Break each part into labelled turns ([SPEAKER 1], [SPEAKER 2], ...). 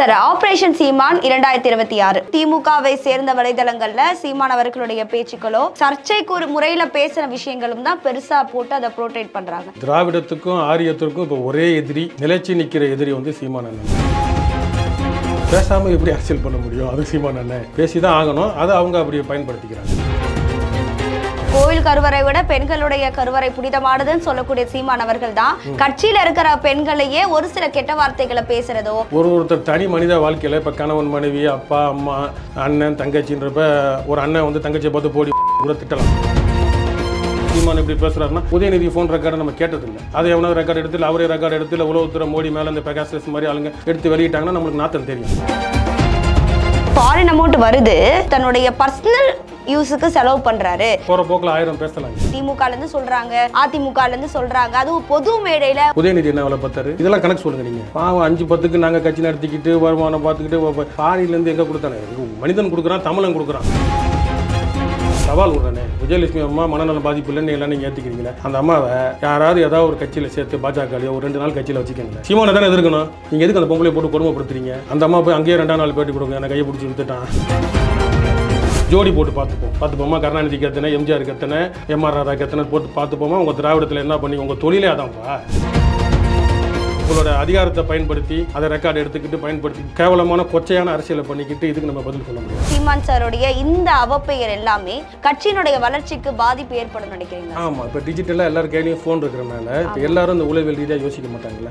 [SPEAKER 1] Sir operation சீமான் இரண்டாயிரத்தி இருபத்தி ஆறு திமுகவை சேர்ந்த வலைதளங்கள்ல சீமான் அவர்களுடைய பேச்சுக்களோ சர்ச்சைக்கு முறையில பேசின விஷயங்களும் தான் பெருசா போட்டு அதை ப்ரோட்டேட் பண்றாங்க
[SPEAKER 2] திராவிடத்துக்கும் ஆரியத்திற்கும் இப்போ ஒரே எதிரி நிலைச்சு நிற்கிற எதிரி வந்து சீமான் அண்ணன் பேசாம எப்படி அரசியல் பண்ண முடியும் அது சீமான் அண்ணன் பேசி தான் ஆகணும் அதை அவங்க அப்படி பயன்படுத்திக்கிறாங்க
[SPEAKER 1] கோவில் கருவறை விட பெண்களுடைய கருவறை புனிதமானதுன்னு சொல்லக்கூடிய சீமான் அவர்கள் தான் கட்சியில இருக்கிற பெண்களையே ஒரு சில கெட்ட வார்த்தைகளை பேசுறதோ
[SPEAKER 2] ஒரு ஒருத்தர் தனி மனித வாழ்க்கையில் இப்போ கணவன் மனைவி அப்பா அம்மா அண்ணன் தங்கச்சின்றப்ப ஒரு அண்ணன் வந்து தங்கச்சியை பார்த்து போடி கூட திட்டலாம் சீமான் இப்படி பேசுறாருன்னா உதயநிதி ஃபோன் ரெக்கார்டை நம்ம கேட்டதில்லை அதை எவனோ ரெக்கார்டு எடுத்து இல்லை அவரே ரெக்கார்டு எடுத்து இல்லை உலகத்துறை மோடி மேலே இந்த பெகாசஸ் மாதிரி ஆளுங்க எடுத்து வெளியிட்டாங்கன்னா நம்மளுக்கு நாத்தம் தெரியும்
[SPEAKER 1] ஃபாரின் அமௌண்ட் வருது தன்னுடைய பர்சனல் யூஸுக்கு செலவு பண்றாரு
[SPEAKER 2] போகிற போக்கில் ஆயிரம் பேசலாங்க
[SPEAKER 1] திமுக இருந்து சொல்றாங்க அதிமுக இருந்து சொல்றாங்க அதுவும் பொது மேடையில
[SPEAKER 2] உதயநிதி என்ன வேலை பார்த்தாரு இதெல்லாம் கணக்கு சொல்லுங்க நீங்க பாவம் அஞ்சு பத்துக்கு நாங்க கட்சி நடத்திக்கிட்டு வருமானம் பார்த்துக்கிட்டு ஃபாரின்ல இருந்து எங்க கொடுத்தானே மனிதன் கொடுக்குறான் தமிழன் கொடுக்குறான் சவால் விடுறானே விஜயலட்சுமி அம்மா மனநல பாதிப்பு இல்லைன்னு எல்லாம் நீங்க ஏத்துக்கிறீங்களே அந்த அம்மாவை யாராவது ஏதாவது ஒரு கட்சியில சேர்த்து பாஜகலையோ ஒரு ரெண்டு நாள் கட்சியில வச்சுக்கோங்க சீமானை தானே எதிர்க்கணும் நீங்க எதுக்கு அந்த பொம்பளை போட்டு கொடுமைப்படுத்துறீங்க அந்த அம்மா போய் அங்கேயே ரெண்டாம் நாள் பேட்டி கொடுங்க எனக்கு கையை பிடிச்சி வித்துட்டான் ஜோடி போட்டு பார்த்துப்போம் பார்த்துப்போமா கருணாநிதிக்கு எத்தனை எம்ஜிஆருக்கு எத்தனை எம்ஆர் ராதாக்கு எத்தனை போட்டு பார்த்துப்போமா உங்கள் திராவிடத்தில் என்ன பண்ணி உங்கள் தொழிலே அதான்ப்பா உங்களோட அதிகாரத்தை பயன்படுத்தி அதை ரெக்கார்டு எடுத்துக்கிட்டு பயன்படுத்தி கேவலமான கொச்சையான அரசியலை பண்ணிக்கிட்டு இதுக்கு நம்ம பதில் சொல்ல முடியும்
[SPEAKER 1] சீமான் சாருடைய இந்த அவப்பெயர் எல்லாமே கட்சியினுடைய வளர்ச்சிக்கு பாதிப்பு ஏற்படும் நினைக்கிறீங்க
[SPEAKER 2] ஆமாம் இப்போ டிஜிட்டலாக எல்லார் கையிலையும் ஃபோன் இருக்கிறனால இப்போ எல்லாரும் இந்த உளவியல் ரீதியாக யோசிக்க மாட்டாங்கல்ல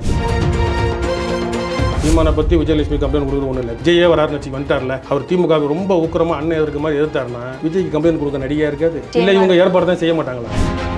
[SPEAKER 2] சீமானை பற்றி விஜயலட்சுமி கம்ப்ளைண்ட் கொடுக்குறது ஒன்றும் இல்லை விஜயே வராருன்னு வச்சு வந்துட்டார்ல அவர் திமுக வை ரொம்ப ஊக்கரமாக அண்ணன் எதிர்க்க மாதிரி எதிர்த்தாருன்னா விஜய்க்கு கம்ப்ளைண்ட் கொடுக்க நடிகையா இருக்காது இல்லை இவங்க ஏற்பாடு தான் செய்ய மாட்டாங்களா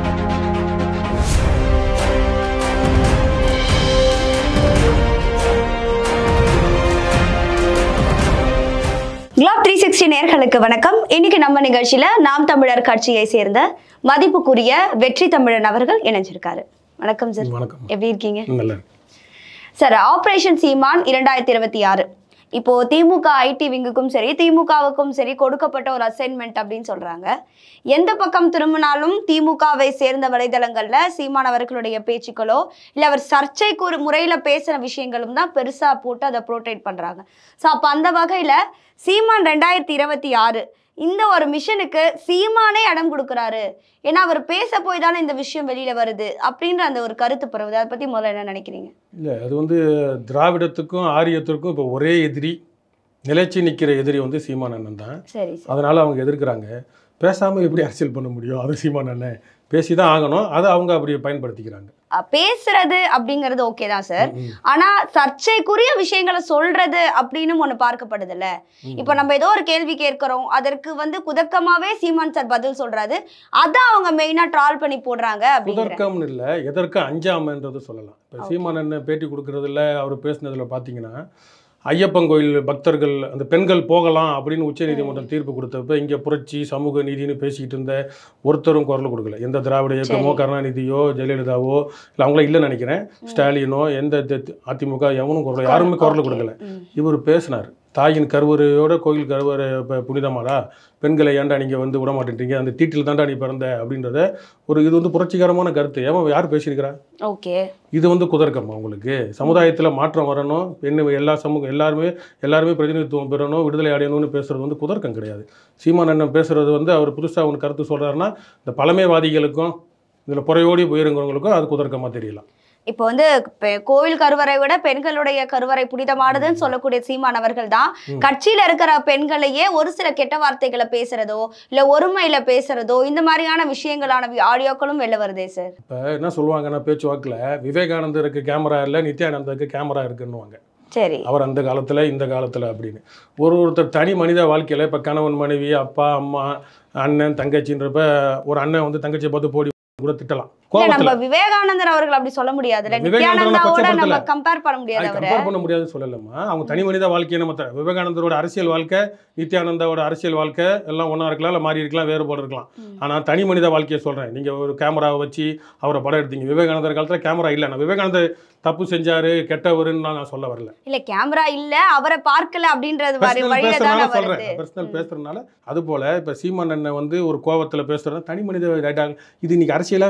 [SPEAKER 1] கிளாப் த்ரீ சிக்ஸ்டி நேர்களுக்கு வணக்கம் இன்னைக்கு நம்ம நிகழ்ச்சியில நாம் தமிழர் கட்சியை சேர்ந்த மதிப்புக்குரிய வெற்றி தமிழன் அவர்கள் இணைஞ்சிருக்காரு வணக்கம் சார்
[SPEAKER 2] வணக்கம்
[SPEAKER 1] எப்படி இருக்கீங்க
[SPEAKER 2] நல்லா இருக்கு.
[SPEAKER 1] சார் ஆபரேஷன் சீமான் இரண்டாயிரத்தி இருபத்தி ஆறு இப்போ திமுக ஐடி விங்குக்கும் சரி திமுகவுக்கும் சரி கொடுக்கப்பட்ட ஒரு அசைன்மெண்ட் அப்படின்னு சொல்றாங்க எந்த பக்கம் திரும்பினாலும் திமுகவை சேர்ந்த வலைதளங்கள்ல சீமான் அவர்களுடைய பேச்சுக்களோ இல்ல அவர் சர்ச்சைக்கு ஒரு முறையில பேசின விஷயங்களும் தான் பெருசா போட்டு அதை ப்ரோட்டேட் பண்றாங்க ஸோ அப்போ அந்த வகையில சீமான் ரெண்டாயிரத்தி இருபத்தி ஆறு இந்த ஒரு மிஷனுக்கு சீமானே இடம் கொடுக்குறாரு ஏன்னா அவர் பேச போய் தானே இந்த விஷயம் வெளியில வருது அப்படின்ற அந்த ஒரு கருத்து பரவுது அதை பத்தி முதல்ல என்ன நினைக்கிறீங்க
[SPEAKER 2] இல்லை அது வந்து திராவிடத்துக்கும் ஆரியத்திற்கும் இப்போ ஒரே எதிரி நிலைச்சு நிற்கிற எதிரி வந்து சீமான் அண்ணன் தான்
[SPEAKER 1] சரி சார்
[SPEAKER 2] அதனால் அவங்க எதிர்க்கிறாங்க பேசாமல் எப்படி அரசியல் பண்ண முடியும் அது சீமான் அண்ணன் பேசி தான் ஆகணும் அதை அவங்க அப்படி பயன்படுத்திக்கிறாங்க
[SPEAKER 1] அஹ் பேசுறது அப்படிங்கிறது ஓகே தான் சார்
[SPEAKER 2] ம், ம்.
[SPEAKER 1] ஆனா சர்ச்சைக்குரிய விஷயங்களை சொல்றது அப்படின்னு ஒண்ணு பார்க்கப்படுதுல்ல
[SPEAKER 2] ம்.
[SPEAKER 1] இப்ப நம்ம ஏதோ ஒரு கேள்வி கேட்கிறோம் அதற்கு வந்து குதர்க்கமாவே சீமான் சார் பதில் சொல்றாரு அதான் அவங்க மெயினா ட்ரால் பண்ணி போடுறாங்க அப்படிங்கிற
[SPEAKER 2] குதர்க்கம்னு இல்லை எதற்கு அஞ்சாமன்றது சொல்லலாம் இப்போ சீமான் அண்ணன் பேட்டி கொடுக்கறதுல அவர் பேசுனதுல பார்த்தீங்கன்னா ஐயப்பன் கோயில் பக்தர்கள் அந்த பெண்கள் போகலாம் அப்படின்னு உச்சநீதிமன்றம் தீர்ப்பு கொடுத்தப்ப இங்கே புரட்சி சமூக நீதினு பேசிக்கிட்டு இருந்த ஒருத்தரும் குரல் கொடுக்கல எந்த திராவிட இயக்கமோ
[SPEAKER 1] சரி.
[SPEAKER 2] கருணாநிதியோ ஜெயலலிதாவோ இல்லை அவங்களாம் இல்லைன்னு நினைக்கிறேன் ஸ்டாலினோ எந்த தி- அதிமுக எவனும் குரல் யாருமே குரல் கொடுக்கல
[SPEAKER 1] ம்.
[SPEAKER 2] இவர் பேசினார் தாயின் கருவறையோட கோயில் கருவறை இப்போ புனிதமாடா பெண்களை ஏன்டா நீங்கள் வந்து விட மாட்டேன்றீங்க அந்த தீட்டில் தாண்டா நீ பிறந்த அப்படின்றத ஒரு இது வந்து புரட்சிகரமான கருத்து ஏன் யார் பேசியிருக்கிறா
[SPEAKER 1] ஓகே
[SPEAKER 2] இது வந்து குதர்க்கமா உங்களுக்கு சமுதாயத்தில் மாற்றம் வரணும் பெண்ணு எல்லா சமூகம் எல்லாருமே எல்லாருமே பிரதிநிதித்துவம் பெறணும் விடுதலை அடையணும்னு பேசுறது வந்து குதர்க்கம் கிடையாது சீமான் அண்ணன் பேசுறது வந்து அவர் புதுசாக ஒன்று கருத்து சொல்றாருன்னா இந்த பழமைவாதிகளுக்கும் இதில் புறையோடி போயிருங்கிறவங்களுக்கும் அது குதர்க்கமாக தெரியலாம்
[SPEAKER 1] இப்போ வந்து பெ- கோவில் கருவறை விட பெண்களுடைய கருவறை புனிதமானதுன்னு சொல்லக்கூடிய சீமான் அவர்கள் தான்
[SPEAKER 2] ம்.
[SPEAKER 1] கட்சியில இருக்கிற பெண்களையே ஒரு சில கெட்ட வார்த்தைகளை பேசுறதோ இல்ல ஒருமையில பேசுறதோ இந்த மாதிரியான விஷயங்களான வி- ஆடியோக்களும் வெளில வருதே சார்
[SPEAKER 2] இப்போ என்ன சொல்லுவாங்கன்னா பேச்சுவாக்கில் விவேகானந்தருக்கு கேமரா இல்லை நித்யானந்தருக்கு கேமரா இருக்குன்னுவாங்க
[SPEAKER 1] சரி
[SPEAKER 2] அவர் அந்த காலத்தில் இந்த காலத்தில் அப்படின்னு ஒரு ஒருத்தர் தனி மனித வாழ்க்கையில் இப்போ கணவன் மனைவி அப்பா அம்மா அண்ணன் தங்கச்சின்றப்ப ஒரு அண்ணன் வந்து தங்கச்சியை பார்த்து போடி கூட திட்டலாம்
[SPEAKER 1] இல்ல நம்ம
[SPEAKER 2] கோபத்தில்
[SPEAKER 1] விவேகானந்தர் அவர்கள் அப்படி சொல்ல முடியாதுல்ல
[SPEAKER 2] விவேகானந்தரை
[SPEAKER 1] நித்யானந்தாவோட நம்ம
[SPEAKER 2] கொச்சப்படுத்தல.
[SPEAKER 1] கம்பேர் பண்ண முடியாது அவரை
[SPEAKER 2] கம்பேர் பண்ண முடியாதுன்னு சொல்லலம்மா அவங்க தனி மனித வாழ்க்கையை நம்ம த- விவேகானந்தரோட அரசியல் வாழ்க்கை நித்யானந்தாவோட அரசியல் வாழ்க்கை எல்லாம் ஒன்றா இருக்கலாம் இல்லை மாறி இருக்கலாம் வேறுபாடு இருக்கலாம்
[SPEAKER 1] ம்.
[SPEAKER 2] ஆனால் தனி மனித வாழ்க்கையை சொல்கிறேன் நீங்கள் ஒரு கேமராவை வச்சு அவரை படம் எடுத்தீங்க விவேகானந்தர் காலத்தில் கேமரா இல்லை நான் விவேகானந்தர் தப்பு செஞ்சாரு கெட்டவருன்னு நான் சொல்ல வரல
[SPEAKER 1] இல்ல கேமரா இல்ல அவரை பார்க்கல அப்படின்றது வரி
[SPEAKER 2] பர்சனல்
[SPEAKER 1] வழியில
[SPEAKER 2] பேசுறதுனால
[SPEAKER 1] தானே வருது
[SPEAKER 2] சொல்றேன் பர்சனல் பேசுறதுனால அது போல இப்ப சீமான் அண்ணன் வந்து ஒரு கோவத்துல பேசுறது தனி மனித ரைட்டாக இது இன்னைக்கு அரசியலாவே ஆகக்கூடாது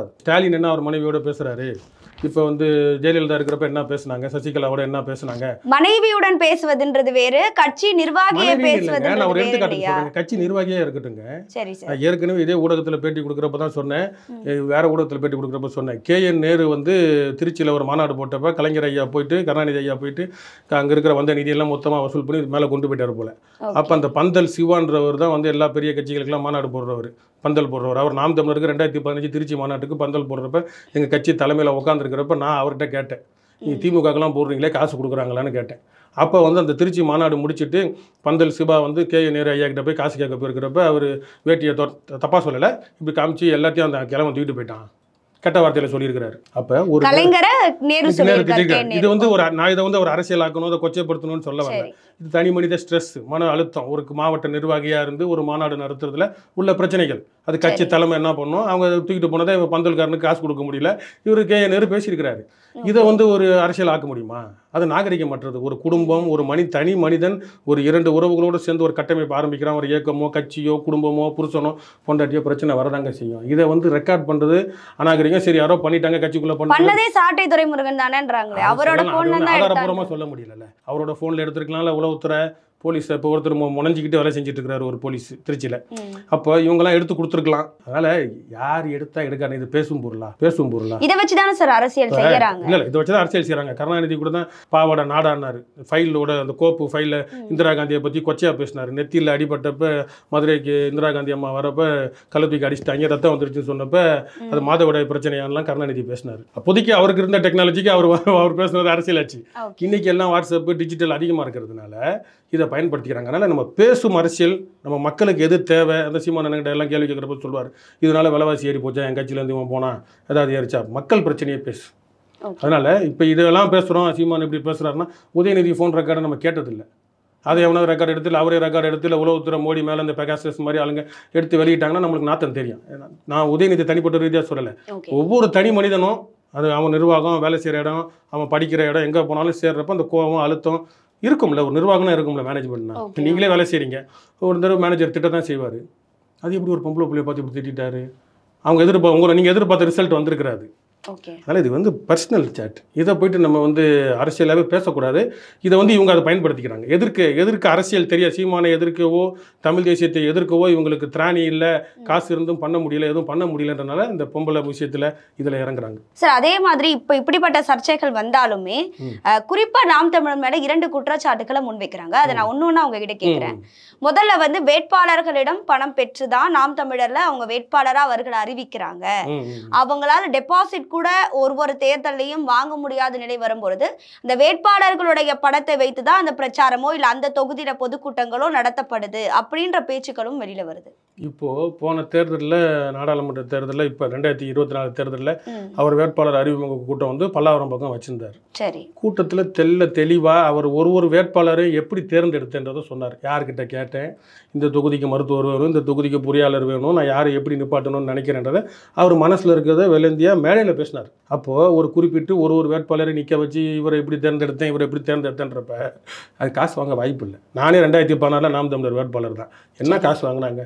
[SPEAKER 2] ஸ்டாலின் என்ன அவர் மனைவியோட பேசுறாரு இப்போ வந்து ஜெயலலிதா இருக்கிறப்ப என்ன பேசுனாங்க சசிகலாவோட என்ன பேசுனாங்க
[SPEAKER 1] மனைவியுடன் பேசுவதுன்றது வேறு கட்சி நிர்வாகியை
[SPEAKER 2] மனைவி இல்லைங்க நான் ஒரு
[SPEAKER 1] பேசுவதுன்றது வேறு
[SPEAKER 2] எடுத்துக்காட்டு
[SPEAKER 1] இல்லையா
[SPEAKER 2] சொல்றேன் கட்சி நிர்வாகியா இருக்கட்டுங்க
[SPEAKER 1] சரி சார்
[SPEAKER 2] நான் ஏற்கனவே இதே ஊடகத்தில் பேட்டி கொடுக்குறப்ப தான் சொன்னேன் எ, வேற ஊடகத்தில் பேட்டி கொடுக்குறப்ப சொன்னேன் கேஎன் நேரு வந்து திருச்சியில் ஒரு மாநாடு போட்டப்ப கலைஞர் ஐயா போயிட்டு கருணாநிதி ஐயா போயிட்டு அங்கே இருக்கிற வந்த நிதியெல்லாம் மொத்தமாக வசூல் பண்ணி மேலே கொண்டு போயிட்டார் போல அப்போ அந்த பந்தல் சிவான்றவர் தான் வந்து எல்லா பெரிய கட்சிகளுக்கெல்லாம் மாநாடு போடுறவர் பந்தல் போடுறவர் அவர் நாம் தமிழருக்கு ரெண்டாயிரத்தி பதினஞ்சு திருச்சி மாநாட்டுக்கு பந்தல் போடுறப்ப எங்கள் கட்சி தலைமையில் உட்காந்துருக்கிறப்ப நான் அவர்கிட்ட கேட்டேன் நீங்கள் திமுகக்கெல்லாம் போடுறீங்களே காசு கொடுக்குறாங்களான்னு கேட்டேன் அப்போ வந்து அந்த திருச்சி மாநாடு முடிச்சிட்டு பந்தல் சிவா வந்து கே நேரு ஐயா கிட்ட போய் காசு கேட்க போயிருக்கிறப்ப அவர் வேட்டியை தொ தப்பாக சொல்லலை இப்படி காமிச்சு எல்லாத்தையும் அந்த கிழமை தூக்கிட்டு போயிட்டான் கெட்ட வார்த்தையில சொல்லியிருக்கிறாரு அப்போ ஒரு
[SPEAKER 1] கலைஞரை நேரு
[SPEAKER 2] நேரு
[SPEAKER 1] சொல்லியிருக்காரு
[SPEAKER 2] திட்டிருக்காரு.
[SPEAKER 1] கே.
[SPEAKER 2] இது
[SPEAKER 1] நேரு.
[SPEAKER 2] வந்து ஒரு நான் இதை வந்து ஒரு அரசியலாக்கணும் இதை கொச்சைப்படுத்தணும்னு சொல்ல வரல
[SPEAKER 1] சரி
[SPEAKER 2] இது தனி மனித ஸ்ட்ரெஸ் மன அழுத்தம் ஒரு மாவட்ட நிர்வாகியா இருந்து ஒரு மாநாடு நடத்துறதுல உள்ள பிரச்சனைகள் அது கட்சி
[SPEAKER 1] சரி.
[SPEAKER 2] தலைமை என்ன பண்ணும் அவங்க தூக்கிட்டு போனதை இவன் பந்தல்காரனுக்கு காசு கொடுக்க முடியல இவரு கே நேரு பேசியிருக்கிறாரு இதை வந்து ஒரு அரசியல் ஆக்க முடியுமா அது நாகரிகமற்றது ஒரு குடும்பம் ஒரு மனி தனி மனிதன் ஒரு இரண்டு உறவுகளோடு சேர்ந்து ஒரு கட்டமைப்பு ஆரம்பிக்கிறான் ஒரு இயக்கமோ கட்சியோ குடும்பமோ புருஷனோ பொண்டாட்டியோ பிரச்சனை வரதாங்க செய்யும் இதை வந்து ரெக்கார்ட் பண்றது அநாகரிகம் சரி யாரோ பண்ணிட்டாங்க கட்சிக்குள்ள பண்ணாங்க
[SPEAKER 1] பண்ணதே சாட்டை துரைமுருகன் தானேன்றாங்களே
[SPEAKER 2] அது
[SPEAKER 1] அவரோட
[SPEAKER 2] சொல்லலாம். அது
[SPEAKER 1] போன்
[SPEAKER 2] வந்து
[SPEAKER 1] தான்
[SPEAKER 2] ஆதாரபூர்வமா
[SPEAKER 1] எடுத்தாங்க
[SPEAKER 2] சொல்ல முடியலல்ல அவரோட ஃபோனில் எடுத்துருக்கலாம்ல உளவுத்துறை போலீஸ் இப்போ ஒருத்தர் மு- முனைஞ்சிக்கிட்டு வேலை செஞ்சுட்டு இருக்கிறாரு ஒரு போலீஸ் திருச்சியில்
[SPEAKER 1] ம்.
[SPEAKER 2] அப்போ இவங்கெல்லாம் எடுத்து கொடுத்துருக்கலாம் அதனால யார் எடுத்தா எடுக்காது இது பேசும் பொருளா பேசும் பொருளா
[SPEAKER 1] இதை வச்சுதானே சார் அரசியல் செய்யறாங்க
[SPEAKER 2] இல்ல இல்ல இதை வச்சு தான் அரசியல் செய்றாங்க கருணாநிதி கூட தான் பாவாடை நாடானாரு ஃபைலோட அந்த கோப்பு ஃபைலில் இந்திரா காந்தியை பற்றி கொச்சையா பேசினார் நெத்தியில் அடிபட்டப்ப மதுரைக்கு இந்திரா காந்தி அம்மா வரப்ப கழுத்துக்கு அடிச்சிட்டாங்க ரத்தம் வந்துருச்சுன்னு சொன்னப்ப அது மாதவிடாய் பிரச்சனையானலாம் கருணாநிதி பேசினார் அப்போதைக்கு அவருக்கு இருந்த டெக்னாலஜிக்கு அவர் அவர் பேசுனது அரசியலாச்சு
[SPEAKER 1] Okay.
[SPEAKER 2] இன்னைக்கு எல்லாம் வாட்ஸ்அப் டிஜிட்டல் அதிகமாக இருக்கிறதுனால இதை பயன்படுத்திக்கிறாங்க அதனால் நம்ம பேசும் அரசியல் நம்ம மக்களுக்கு எது தேவை அந்த சீமான கிட்ட எல்லாம் கேள்வி கேட்குறப்ப சொல்லுவார் இதனால விலைவாசி ஏறி போச்சா என் கட்சியிலேருந்து இவன் போனா ஏதாவது ஏறிச்சா மக்கள் பிரச்சனையை பேசு
[SPEAKER 1] Okay.
[SPEAKER 2] அதனால் இப்போ இதெல்லாம் பேசுகிறோம் சீமான் இப்படி பேசுகிறாருன்னா உதயநிதி ஃபோன் ரெக்கார்டை நம்ம கேட்டதில்லை அதை எவனாவது ரெக்கார்டு எடுத்து இல்லை அவரே ரெக்கார்டு எடுத்து இல்லை உளவுத்துறை மோடி மேலே இந்த பெகாசஸ் மாதிரி ஆளுங்க எடுத்து வெளியிட்டாங்கன்னா நம்மளுக்கு நாத்தம் தெரியும் நான் உதயநிதி தனிப்பட்ட ரீதியாக சொல்லலை
[SPEAKER 1] ஓகே
[SPEAKER 2] ஒவ்வொரு தனி மனிதனும் அது அவன் நிர்வாகம் வேலை செய்கிற இடம் அவன் படிக்கிற இடம் எங்கே போனாலும் சேர்றப்ப அந்த கோபம் அழுத்தம் இருக்கும்ல ஒரு நிர்வாகம்னா இருக்கும்ல மேனேஜ்மெண்ட்னா
[SPEAKER 1] Okay.
[SPEAKER 2] நீங்களே வேலை செய்கிறீங்க ஒரு தடவை மேனேஜர் திட்ட தான் செய்வார் அது எப்படி ஒரு பொம்பளை பிள்ளைய பார்த்து இப்படி திட்டாரு அவங்க எதிர்ப்பா உங்களை நீங்கள் எதிர்பார்த்த ரிசல்ட் வந்திருக்கிறாரு
[SPEAKER 1] ஓகே
[SPEAKER 2] அதனால் இது வந்து பர்சனல் சேட் இதை போயிட்டு நம்ம வந்து அரசியலாகவே பேசக்கூடாது இதை வந்து இவங்க அதை பயன்படுத்திக்கிறாங்க எதிர்க்க எதிர்க்க அரசியல் தெரிய சீமானை எதிர்க்கவோ தமிழ் தேசியத்தை எதிர்க்கவோ இவங்களுக்கு திராணி இல்லை காசு இருந்தும் பண்ண முடியல எதுவும் பண்ண முடியலன்றனால இந்த பொம்பளை விஷயத்தில் இதில் இறங்குறாங்க
[SPEAKER 1] சார் அதே மாதிரி இப்போ இப்படிப்பட்ட சர்ச்சைகள் வந்தாலுமே
[SPEAKER 2] ம்.
[SPEAKER 1] அஹ், குறிப்பா நாம் தமிழர் மேல இரண்டு குற்றச்சாட்டுகளை முன்வைக்கிறாங்க அதை நான் ஒண்ணு ஒண்ணா உங்ககிட்ட கேட்கிறேன் முதல்ல வந்து வேட்பாளர்களிடம் பணம் பெற்றுதான் நாம் தமிழர்ல அவங்க வேட்பாளரா அவர்களை அறிவிக்கிறாங்க
[SPEAKER 2] ம், ம்.
[SPEAKER 1] அவங்களால டெபாசிட் கூட ஒரு ஒரு தேர்தலையும் வாங்க முடியாத நிலை வரும்பொழுது இந்த வேட்பாளர்களுடைய படத்தை வைத்து தான் அந்த பிரச்சாரமோ இல்ல அந்த தொகுதியில பொதுக்கூட்டங்களோ நடத்தப்படுது அப்படின்ற பேச்சுக்களும் வெளியில வருது
[SPEAKER 2] இப்போ போன தேர்தலில் நாடாளுமன்ற தேர்தலில் இப்போ ரெண்டாயிரத்தி இருபத்தி நாலு தேர்தலில்
[SPEAKER 1] ம்,
[SPEAKER 2] அவர் வேட்பாளர் அறிமுக கூட்டம் வந்து பல்லாவரம் பக்கம் வச்சிருந்தார்
[SPEAKER 1] சரி
[SPEAKER 2] கூட்டத்தில் தெல்ல தெளிவாக அவர் ஒரு ஒரு வேட்பாளரையும் எப்படி தேர்ந்தெடுத்தேன்றதை சொன்னார் யார்கிட்ட கேட்டேன் இந்த தொகுதிக்கு மருத்துவர் வேணும் இந்த தொகுதிக்கு பொறியாளர் வேணும் நான் யாரை எப்படி நிப்பாட்டணும்னு நினைக்கிறேன்றதை அவர் மனசில் இருக்கிறத வெள்ளந்தியாக மேடையில் பேசினார் அப்போது ஒரு குறிப்பிட்டு ஒரு ஒரு வேட்பாளரை நிற்க வச்சு இவரை எப்படி தேர்ந்தெடுத்தேன் இவரை எப்படி தேர்ந்தெடுத்தேன்றப்ப அது காசு வாங்க வாய்ப்பு இல்லை நானே ரெண்டாயிரத்தி பதினாறில் நாம் தமிழர் வேட்பாளர் தான் என்ன காசு வாங்கினாங்க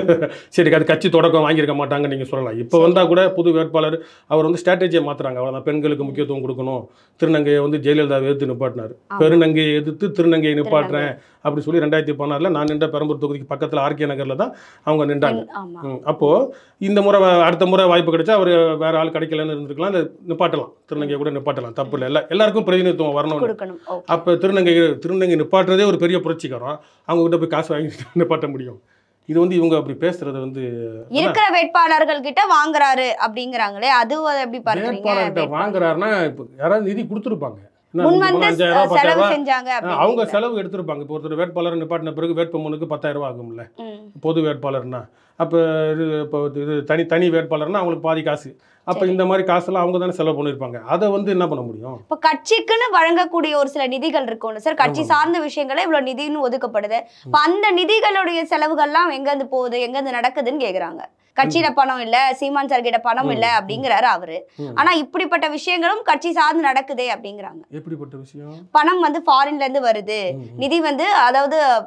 [SPEAKER 2] சரி அது கட்சி தொடக்கம் வாங்கியிருக்க மாட்டாங்க நீங்கள் சொல்லலாம் இப்போ வந்தால் கூட புது வேட்பாளர் அவர் வந்து ஸ்ட்ராட்டஜியை மாற்றுறாங்க அவ்வளோதான் பெண்களுக்கு முக்கியத்துவம் கொடுக்கணும் திருநங்கையை வந்து ஜெயலலிதாவை எதிர்த்து நிப்பாட்டினார்
[SPEAKER 1] ஆமா.
[SPEAKER 2] பெருநங்கையை எதிர்த்து திருநங்கையை நிப்பாட்டுறேன் அப்படி சொல்லி ரெண்டாயிரத்தி பதினாறில் நான் நின்ற பெரம்பூர் தொகுதிக்கு பக்கத்தில் ஆர்கே நகரில் தான் அவங்க நின்றாங்க
[SPEAKER 1] ஆமா
[SPEAKER 2] ம், அப்போ இந்த முறை வ- அடுத்த முறை வாய்ப்பு கிடைச்சா அவர் வேற ஆள் கிடைக்கலன்னு இருந்திருக்கலாம் இல்லை நிப்பாட்டலாம் திருநங்கையை கூட நிப்பாட்டலாம் தப்பு இல்லை எல்லா எல்லாருக்கும் பிரதிநிதித்துவம் வரணும்
[SPEAKER 1] கொடுக்கணும் ஓகே
[SPEAKER 2] அப்போ திருநங்கை திருநங்கை நிப்பாட்டுறதே ஒரு பெரிய புரட்சிகரம் அவங்க கிட்ட போய் காசு வாங்கி நிப்பாட்ட முடியும் இது வந்து இவங்க அப்படி பேசுறது வந்து
[SPEAKER 1] இருக்கிற வேட்பாளர்கள் கிட்ட வாங்குறாரு அப்படிங்கறாங்களே அது எப்படி பாக்குறீங்க
[SPEAKER 2] வேட்பாளர்கிட்ட வாங்குறாருன்னா இப்போ யாராவது நிதி கொடுத்துருப்பாங்க என்ன,
[SPEAKER 1] முன்
[SPEAKER 2] மிஞ்சி
[SPEAKER 1] வந்து
[SPEAKER 2] போனா அஞ்சாயிரம் ரூபாய், பத்தாயிரம்
[SPEAKER 1] செலவு
[SPEAKER 2] ரூபாய்.
[SPEAKER 1] செஞ்சாங்க
[SPEAKER 2] ஆ, அவங்க
[SPEAKER 1] அப்படிங்கிறீங்களா?
[SPEAKER 2] செலவு எடுத்திருப்பாங்க இப்போ ஒருத்தர் வேட்பாளர் நிப்பாட்டின பிறகு வேட்புமனுக்கு பத்தாயிரம் ரூபாய் ஆகும்ல
[SPEAKER 1] ம்,
[SPEAKER 2] பொது வேட்பாளர்னா அப்போ இது இப்போ இது தனி தனி வேட்பாளர்னா அவங்களுக்கு பாதி காசு அப்போ
[SPEAKER 1] சரி.
[SPEAKER 2] இந்த மாதிரி காசெல்லாம் அவங்க தானே செலவு பண்ணியிருப்பாங்க அதை வந்து என்ன பண்ண முடியும்
[SPEAKER 1] இப்ப கட்சிக்குன்னு வழங்கக்கூடிய ஒரு சில நிதிகள் இருக்கும்ல சார் கட்சி சார்ந்த விஷயங்களே இவ்வளவு நிதின்னு ஒதுக்கப்படுது இப்ப அந்த நிதிகளுடைய செலவுகள்லாம் எங்க இருந்து போகுது எங்க இருந்து நடக்குதுன்னு கேக்குறாங்க கட்சியில பணம் இல்ல சீமான் சார் கிட்ட பணம் இல்ல அப்படிங்கிறாரு அவரு
[SPEAKER 2] ம்.
[SPEAKER 1] ஆனா இப்படிப்பட்ட விஷயங்களும் கட்சி சார்ந்து நடக்குதே அப்படிங்கிறாங்க
[SPEAKER 2] எப்படிப்பட்ட விஷயம்
[SPEAKER 1] பணம் வந்து ஃபாரின்ல இருந்து வருது
[SPEAKER 2] ம், ம்.
[SPEAKER 1] நிதி வந்து அதாவது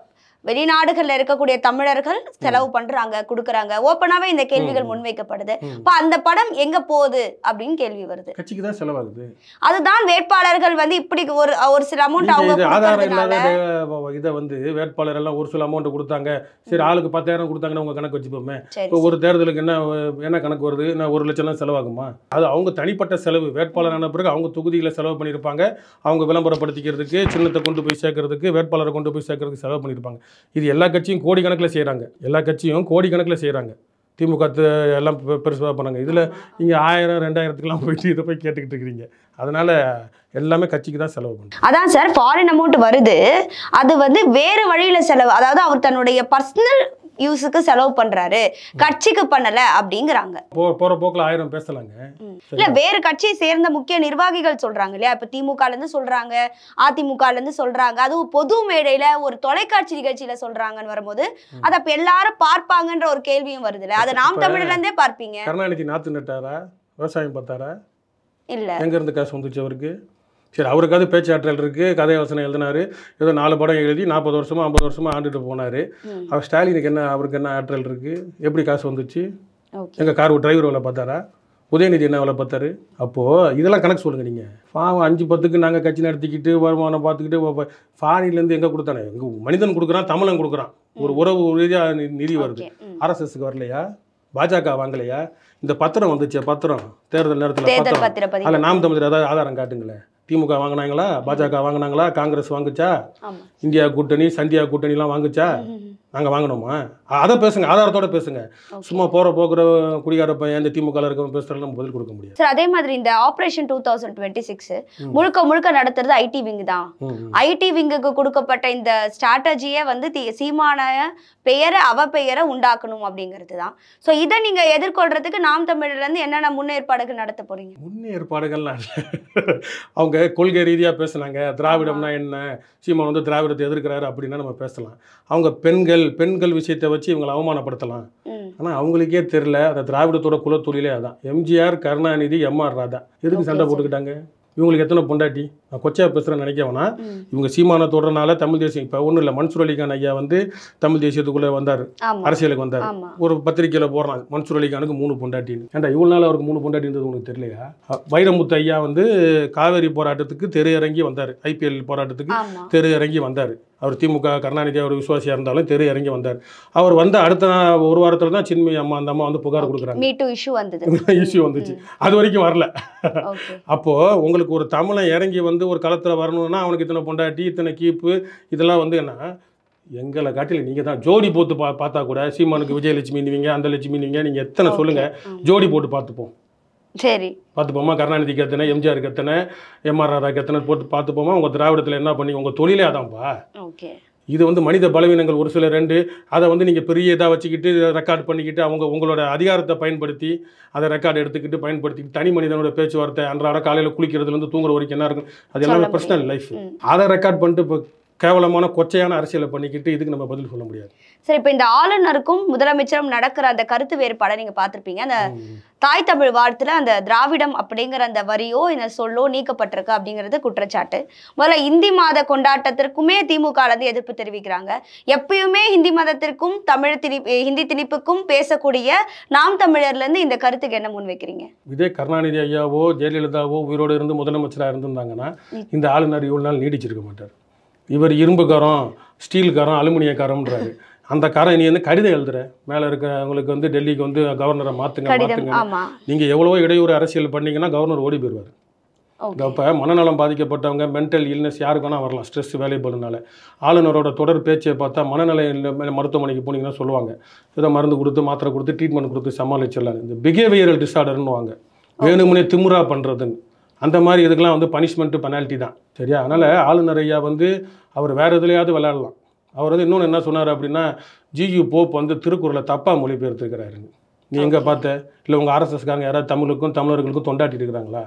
[SPEAKER 1] வெளிநாடுகள்ல இருக்கக்கூடிய தமிழர்கள் செலவு பண்றாங்க கொடுக்கறாங்க ஓப்பனாவே இந்த கேள்விகள்
[SPEAKER 2] ம்.
[SPEAKER 1] முன்வைக்கப்படுது
[SPEAKER 2] ம்.
[SPEAKER 1] இப்ப அந்த படம் எங்க போகுது அப்படின்னு கேள்வி வருது
[SPEAKER 2] கட்சிக்கு தான் செலவாகுது
[SPEAKER 1] அதுதான் வேட்பாளர்கள் வந்து இப்படி ஒரு ஒரு சில அமௌண்ட்
[SPEAKER 2] நீங்க
[SPEAKER 1] அவங்க
[SPEAKER 2] இது ஆதாரம்
[SPEAKER 1] கொடுக்கறதுனால
[SPEAKER 2] இல்லாத இதை வந்து வேட்பாளர் எல்லாம் ஒரு சில அமௌண்ட் கொடுத்தாங்க சரி ஆளுக்கு பத்தாயிரம் கொடுத்தாங்கன்னா உங்க கணக்கு வச்சுப்போமே
[SPEAKER 1] சரி
[SPEAKER 2] இப்போ ஒரு தேர்தலுக்கு என்ன என்ன கணக்கு வருது என்ன ஒரு லட்சம்லாம் செலவாகுமா அது அவங்க தனிப்பட்ட செலவு வேட்பாளர் ஆன பிறகு அவங்க தொகுதிகளை செலவு பண்ணியிருப்பாங்க அவங்க விளம்பரப்படுத்திக்கிறதுக்கு சின்னத்தை கொண்டு போய் சேர்க்கறதுக்கு வேட்பாளரை கொண்டு போய் சேர்க்கறதுக்கு செலவு பண்ணியிருப்பாங்க இது எல்லா கட்சியும் கோடிக்கணக்கில் செய்கிறாங்க எல்லா கட்சியும் கோடிக்கணக்கில் செய்கிறாங்க திமுக த- எல்லாம் பெ- பெருசாக பண்ணாங்க இதில் நீங்கள் ஆயிரம் ரெண்டாயிரத்துக்குலாம் போயிட்டு இதை போய் கேட்டுக்கிட்டு இருக்கிறீங்க அதனால எல்லாமே கட்சிக்கு தான் செலவு பண்ணுறோம்
[SPEAKER 1] அதான் சார் ஃபாரின் அமௌண்ட் வருது அது வந்து வேறு வழியில செலவு அதாவது அவர் தன்னுடைய பர்சனல் யூஸுக்கு செலவு பண்றாரு கட்சிக்கு பண்ணல அப்படிங்கிறாங்க
[SPEAKER 2] போ போகிற போக்கில் ஆயிரம் பேசலாங்க
[SPEAKER 1] ம். இல்ல வேறு கட்சியை சேர்ந்த முக்கிய நிர்வாகிகள் சொல்றாங்க இல்லையா இப்ப திமுக ல இருந்து சொல்றாங்க அதிமுக ல இருந்து சொல்றாங்க அதுவும் பொது மேடையில ஒரு தொலைக்காட்சி நிகழ்ச்சியில சொல்றாங்கன்னு வரும்போது அதை அப்ப எல்லாரும் பார்ப்பாங்கன்ற ஒரு கேள்வியும் வருதுல்ல அதை நாம்
[SPEAKER 2] இப்ப-
[SPEAKER 1] தமிழ்ல இருந்தே பார்ப்பீங்க
[SPEAKER 2] கருணாநிதி நாற்று நட்டாரா விவசாயம் பார்த்தாரா
[SPEAKER 1] இல்ல
[SPEAKER 2] எங்கேருந்து காசு வந்துச்சு அவருக்கு சரி அவருக்காவது பேச்சாற்றல் இருக்குது கதை வசனம் எழுதினாரு ஏதோ நாலு படம் எழுதி நாற்பது வருஷமா ஐம்பது வருஷமா ஆண்டுட்டு போனார்
[SPEAKER 1] ம்.
[SPEAKER 2] அவர் ஸ்டாலினுக்கு என்ன அவருக்கு என்ன ஆற்றல் இருக்குது எப்படி காசு வந்துச்சு
[SPEAKER 1] ஓகே
[SPEAKER 2] எங்கள் கார் டிரைவர் வேலை பார்த்தாரா உதயநிதி என்ன வேலை பார்த்தாரு அப்போது இதெல்லாம் கணக்கு சொல்லுங்கள் நீங்கள் பாவம் அஞ்சு பத்துக்கு நாங்கள் கட்சி நடத்திக்கிட்டு வருமானம் பார்த்துக்கிட்டு ஃபாரின்லேருந்து எங்கே கொடுத்தானே எங்கள் மனிதன் கொடுக்குறான் தமிழன் கொடுக்குறான் ஒரு உறவு ரீதியாக நிதி வருது
[SPEAKER 1] ஓகே ம்.
[SPEAKER 2] ஆர்எஸ்எஸ்க்கு வரலையா பாஜக வாங்கலையா இந்த பத்திரம் வந்துச்சே பத்திரம் தேர்தல் நேரத்தில்
[SPEAKER 1] தேர்தல்
[SPEAKER 2] பத்திரம்
[SPEAKER 1] பத்திரப்பதிவு
[SPEAKER 2] அதில் நாம் தமிழர் ஏதாவது ஆதாரம் காட்டுங்களேன் திமுக வாங்கினாங்களா பாஜக வாங்கினாங்களா காங்கிரஸ் வாங்குச்சா
[SPEAKER 1] ஆமா
[SPEAKER 2] இந்தியா கூட்டணி சந்தியா கூட்டணிலாம் வாங்குச்சா
[SPEAKER 1] ம், ம்,
[SPEAKER 2] நாங்கள் வாங்கினோமா அ- அதை பேசுங்க ஆதாரத்தோட பேசுங்க
[SPEAKER 1] Okay.
[SPEAKER 2] சும்மா போகிற போக்குற குடிகார பையன் இந்த திமுகவில் இருக்கவங்க பேசுகிறதுல நம்ம பதில் கொடுக்க முடியாது
[SPEAKER 1] சார் அதே மாதிரி இந்த operation two thousand twenty six
[SPEAKER 2] ம்.
[SPEAKER 1] முழுக்க முழுக்க நடத்துறது ஐடி விங் தான்
[SPEAKER 2] ம், ம்.
[SPEAKER 1] ஐடி விங்குக்கு கொடுக்கப்பட்ட இந்த ஸ்ட்ராட்டஜியை வந்து தி- சீமான பெயரை அவ பெயரை உண்டாக்கணும் அப்படிங்கிறது தான் ஸோ இதை நீங்க எதிர்கொள்றதுக்கு நாம் தமிழ்ல இருந்து என்னென்ன முன்னேற்பாடுகள் நடத்த போறீங்க
[SPEAKER 2] முன்னேற்பாடுகள்லாம் இல்லை அவங்க கொள்கை ரீதியாக பேசுனாங்க திராவிடம்னா என்ன சீமான் வந்து திராவிடத்தை எதிர்க்கிறாரு அப்படின்னா நம்ம பேசலாம் அவங்க பெண்கள் பெண்கள் விஷயத்தை வச்சு இவங்களை அவமானப்படுத்தலாம்
[SPEAKER 1] ம்,
[SPEAKER 2] ஆனால் அவங்களுக்கே தெரில அந்த திராவிடத்தோட குலத்தொழிலே அதான் எம்ஜிஆர் கருணாநிதி எம்ஆர் ராதா எதுக்கு
[SPEAKER 1] Okay,
[SPEAKER 2] சண்டை
[SPEAKER 1] sir.
[SPEAKER 2] போட்டுக்கிட்டாங்க இவங்களுக்கு எத்தனை பொண்டாட்டி நான் கொச்சையா பேசுகிறேன்னு நினைக்க வேணாம்
[SPEAKER 1] ம்.
[SPEAKER 2] இவங்க சீமானை தொடர்னால தமிழ் தேசியம் இப்போ ஒன்றும் இல்லை மன்சூர் அலிகான் ஐயா வந்து தமிழ் தேசியத்துக்குள்ளே வந்தார்
[SPEAKER 1] ஆமா
[SPEAKER 2] அரசியலுக்கு வந்தார்
[SPEAKER 1] ஆமா
[SPEAKER 2] ஒரு பத்திரிக்கையில் போடுறான் மன்சூர் அலிகானுக்கு மூணு பொண்டாட்டின்னு ஏன்டா இவ்வளோ நாள் அவருக்கு மூணு பொண்டாட்டின்றது உனக்கு தெரியலையா அ, வைரமுத்து ஐயா வந்து காவேரி போராட்டத்துக்கு தெரு இறங்கி வந்தார் ஐபிஎல் போராட்டத்துக்கு
[SPEAKER 1] ஆமா
[SPEAKER 2] தெரு இறங்கி வந்தார் அவர் திமுக கருணாநிதி அவர் விசுவாசியாக இருந்தாலும் தெரு இறங்கி வந்தார் அவர் வந்த அடுத்த நா- ஒரு வாரத்தில் தான் சின்மயி அம்மா அந்த அம்மா வந்து புகார் கொடுக்குறாங்க
[SPEAKER 1] மீ டூ இஷ்யூ வந்தது
[SPEAKER 2] இஷ்யூ வந்துச்சு அது வரைக்கும் வரல
[SPEAKER 1] ஓகே
[SPEAKER 2] அப்போது உங்களுக்கு ஒரு தமிழன் இறங்கி வந்து ஒரு களத்தில் வரணும்னா அவனுக்கு இத்தனை பொண்டாட்டி இத்தனை கீப்பு இதெல்லாம் வந்து என்ன எங்களை காட்டில நீங்கள் தான் ஜோடி போட்டு பா பார்த்தா கூட சீமானுக்கு விஜயலட்சுமின்னுவீங்க அந்த லட்சுமின்னுவீங்க நீங்கள் எத்தனை சொல்லுங்கள் ஜோடி போட்டு பார்த்துப்போம்
[SPEAKER 1] சரி
[SPEAKER 2] பார்த்துப்போமா கருணாநிதிக்கு எத்தனை எம்ஜிஆருக்கு எத்தனை எம்ஆர் ராதாக்கு எத்தனை போட்டு பார்த்துப்போமா உங்கள் திராவிடத்தில் என்ன பண்ணி உங்கள் தொழிலே அதான்ப்பா
[SPEAKER 1] ஓகே
[SPEAKER 2] இது வந்து மனித பலவீனங்கள் ஒரு சில ரெண்டு அதை வந்து நீங்கள் பெரிய இதாக வச்சுக்கிட்டு ரெக்கார்ட் பண்ணிக்கிட்டு அவங்க உங்களோட அதிகாரத்தை பயன்படுத்தி அதை ரெக்கார்ட் எடுத்துக்கிட்டு பயன்படுத்திக்கிட்டு தனி மனிதனோட பேச்சுவார்த்தை அன்றாட காலையில் குளிக்கிறதுலேருந்து தூங்குற வரைக்கும் என்ன இருக்கும் அது எல்லாமே
[SPEAKER 1] சொல்ல
[SPEAKER 2] பர்சனல் லைஃப்
[SPEAKER 1] ம்.
[SPEAKER 2] அதை ரெக்கார்ட் பண்ணிட்டு இப்போ கேவலமான கொச்சையான அரசியலை பண்ணிக்கிட்டு இதுக்கு நம்ம பதில் சொல்ல முடியாது
[SPEAKER 1] சரி இப்போ இந்த ஆளுநருக்கும் முதலமைச்சரும் நடக்கிற அந்த கருத்து வேறுபாடை நீங்க பார்த்திருப்பீங்க அந்த
[SPEAKER 2] ம்.
[SPEAKER 1] தாய் தமிழ் வார்த்தையில அந்த திராவிடம் அப்படிங்கிற அந்த வரியோ இந்த சொல்லோ நீக்கப்பட்டிருக்கு அப்படிங்கிறது குற்றச்சாட்டு முதல்ல இந்தி மாத கொண்டாட்டத்திற்குமே திமுக ல இருந்து எதிர்ப்பு தெரிவிக்கிறாங்க எப்பயுமே ஹிந்தி மதத்திற்கும் தமிழ் திணிப்பு ஹிந்தி திணிப்புக்கும் பேசக்கூடிய நாம் தமிழர்ல இருந்து இந்த கருத்துக்கு என்ன முன் வைக்கிறீங்க
[SPEAKER 2] இதே கருணாநிதி ஐயாவோ ஜெயலலிதாவோ உயிரோடு இருந்து முதலமைச்சராக இருந்திருந்தாங்கன்னா இந்த ஆளுநர் இவ்வளோ நாள் நீடிச்சிருக்க மாட்டார் இவர் இரும்புக்காரம் ஸ்டீல்காரம் அலுமினியக்காரம்ன்றாரு அந்த காரம் நீ வந்து கடிதம் எழுதுற மேலே இருக்கிறவங்களுக்கு வந்து டெல்லிக்கு வந்து கவர்னரை மாற்றுங்க
[SPEAKER 1] கடிதம்
[SPEAKER 2] மாற்றுங்க
[SPEAKER 1] ஆமா
[SPEAKER 2] நீங்கள் எவ்வளவோ இடையூறு அரசியல் பண்ணீங்கன்னா கவர்னர் ஓடி போயிடுவார்
[SPEAKER 1] ஓகே
[SPEAKER 2] இப்போ மனநலம் பாதிக்கப்பட்டவங்க மென்டல் இல்னஸ் யாருக்கு வேணால் வரலாம் ஸ்ட்ரெஸ் வேலைப்படுனால ஆளுநரோட தொடர் பேச்சை பார்த்தா மனநல இல்ல- மருத்துவமனைக்கு போனீங்கன்னா சொல்லுவாங்க ஏதோ மருந்து கொடுத்து மாத்திரை கொடுத்து ட்ரீட்மெண்ட் கொடுத்து சமாளிச்சிடலாம் இந்த பிஹேவியரல் டிஸார்டர்னுவாங்க வேணுமுனே திமுறா பண்ணுறதுன்னு அந்த மாதிரி இதுக்கெல்லாம் வந்து பனிஷ்மெண்ட்டு பெனால்ட்டி தான் சரியா அதனால் ஆளுநர் ஐயா வந்து அவர் வேறு எதுலையாவது விளையாடலாம் அவர் வந்து இன்னொன்று என்ன சொன்னார் அப்படின்னா ஜியு போப் வந்து திருக்குறளை தப்பாக மொழிபெயர்த்துருக்கிறாரு நீ எங்கே பார்த்த இல்லை உங்கள் ஆர்எஸ்எஸ்காரங்க யாராவது தமிழுக்கும் தமிழர்களுக்கும் தொண்டாட்டிட்டு இருக்கிறாங்களா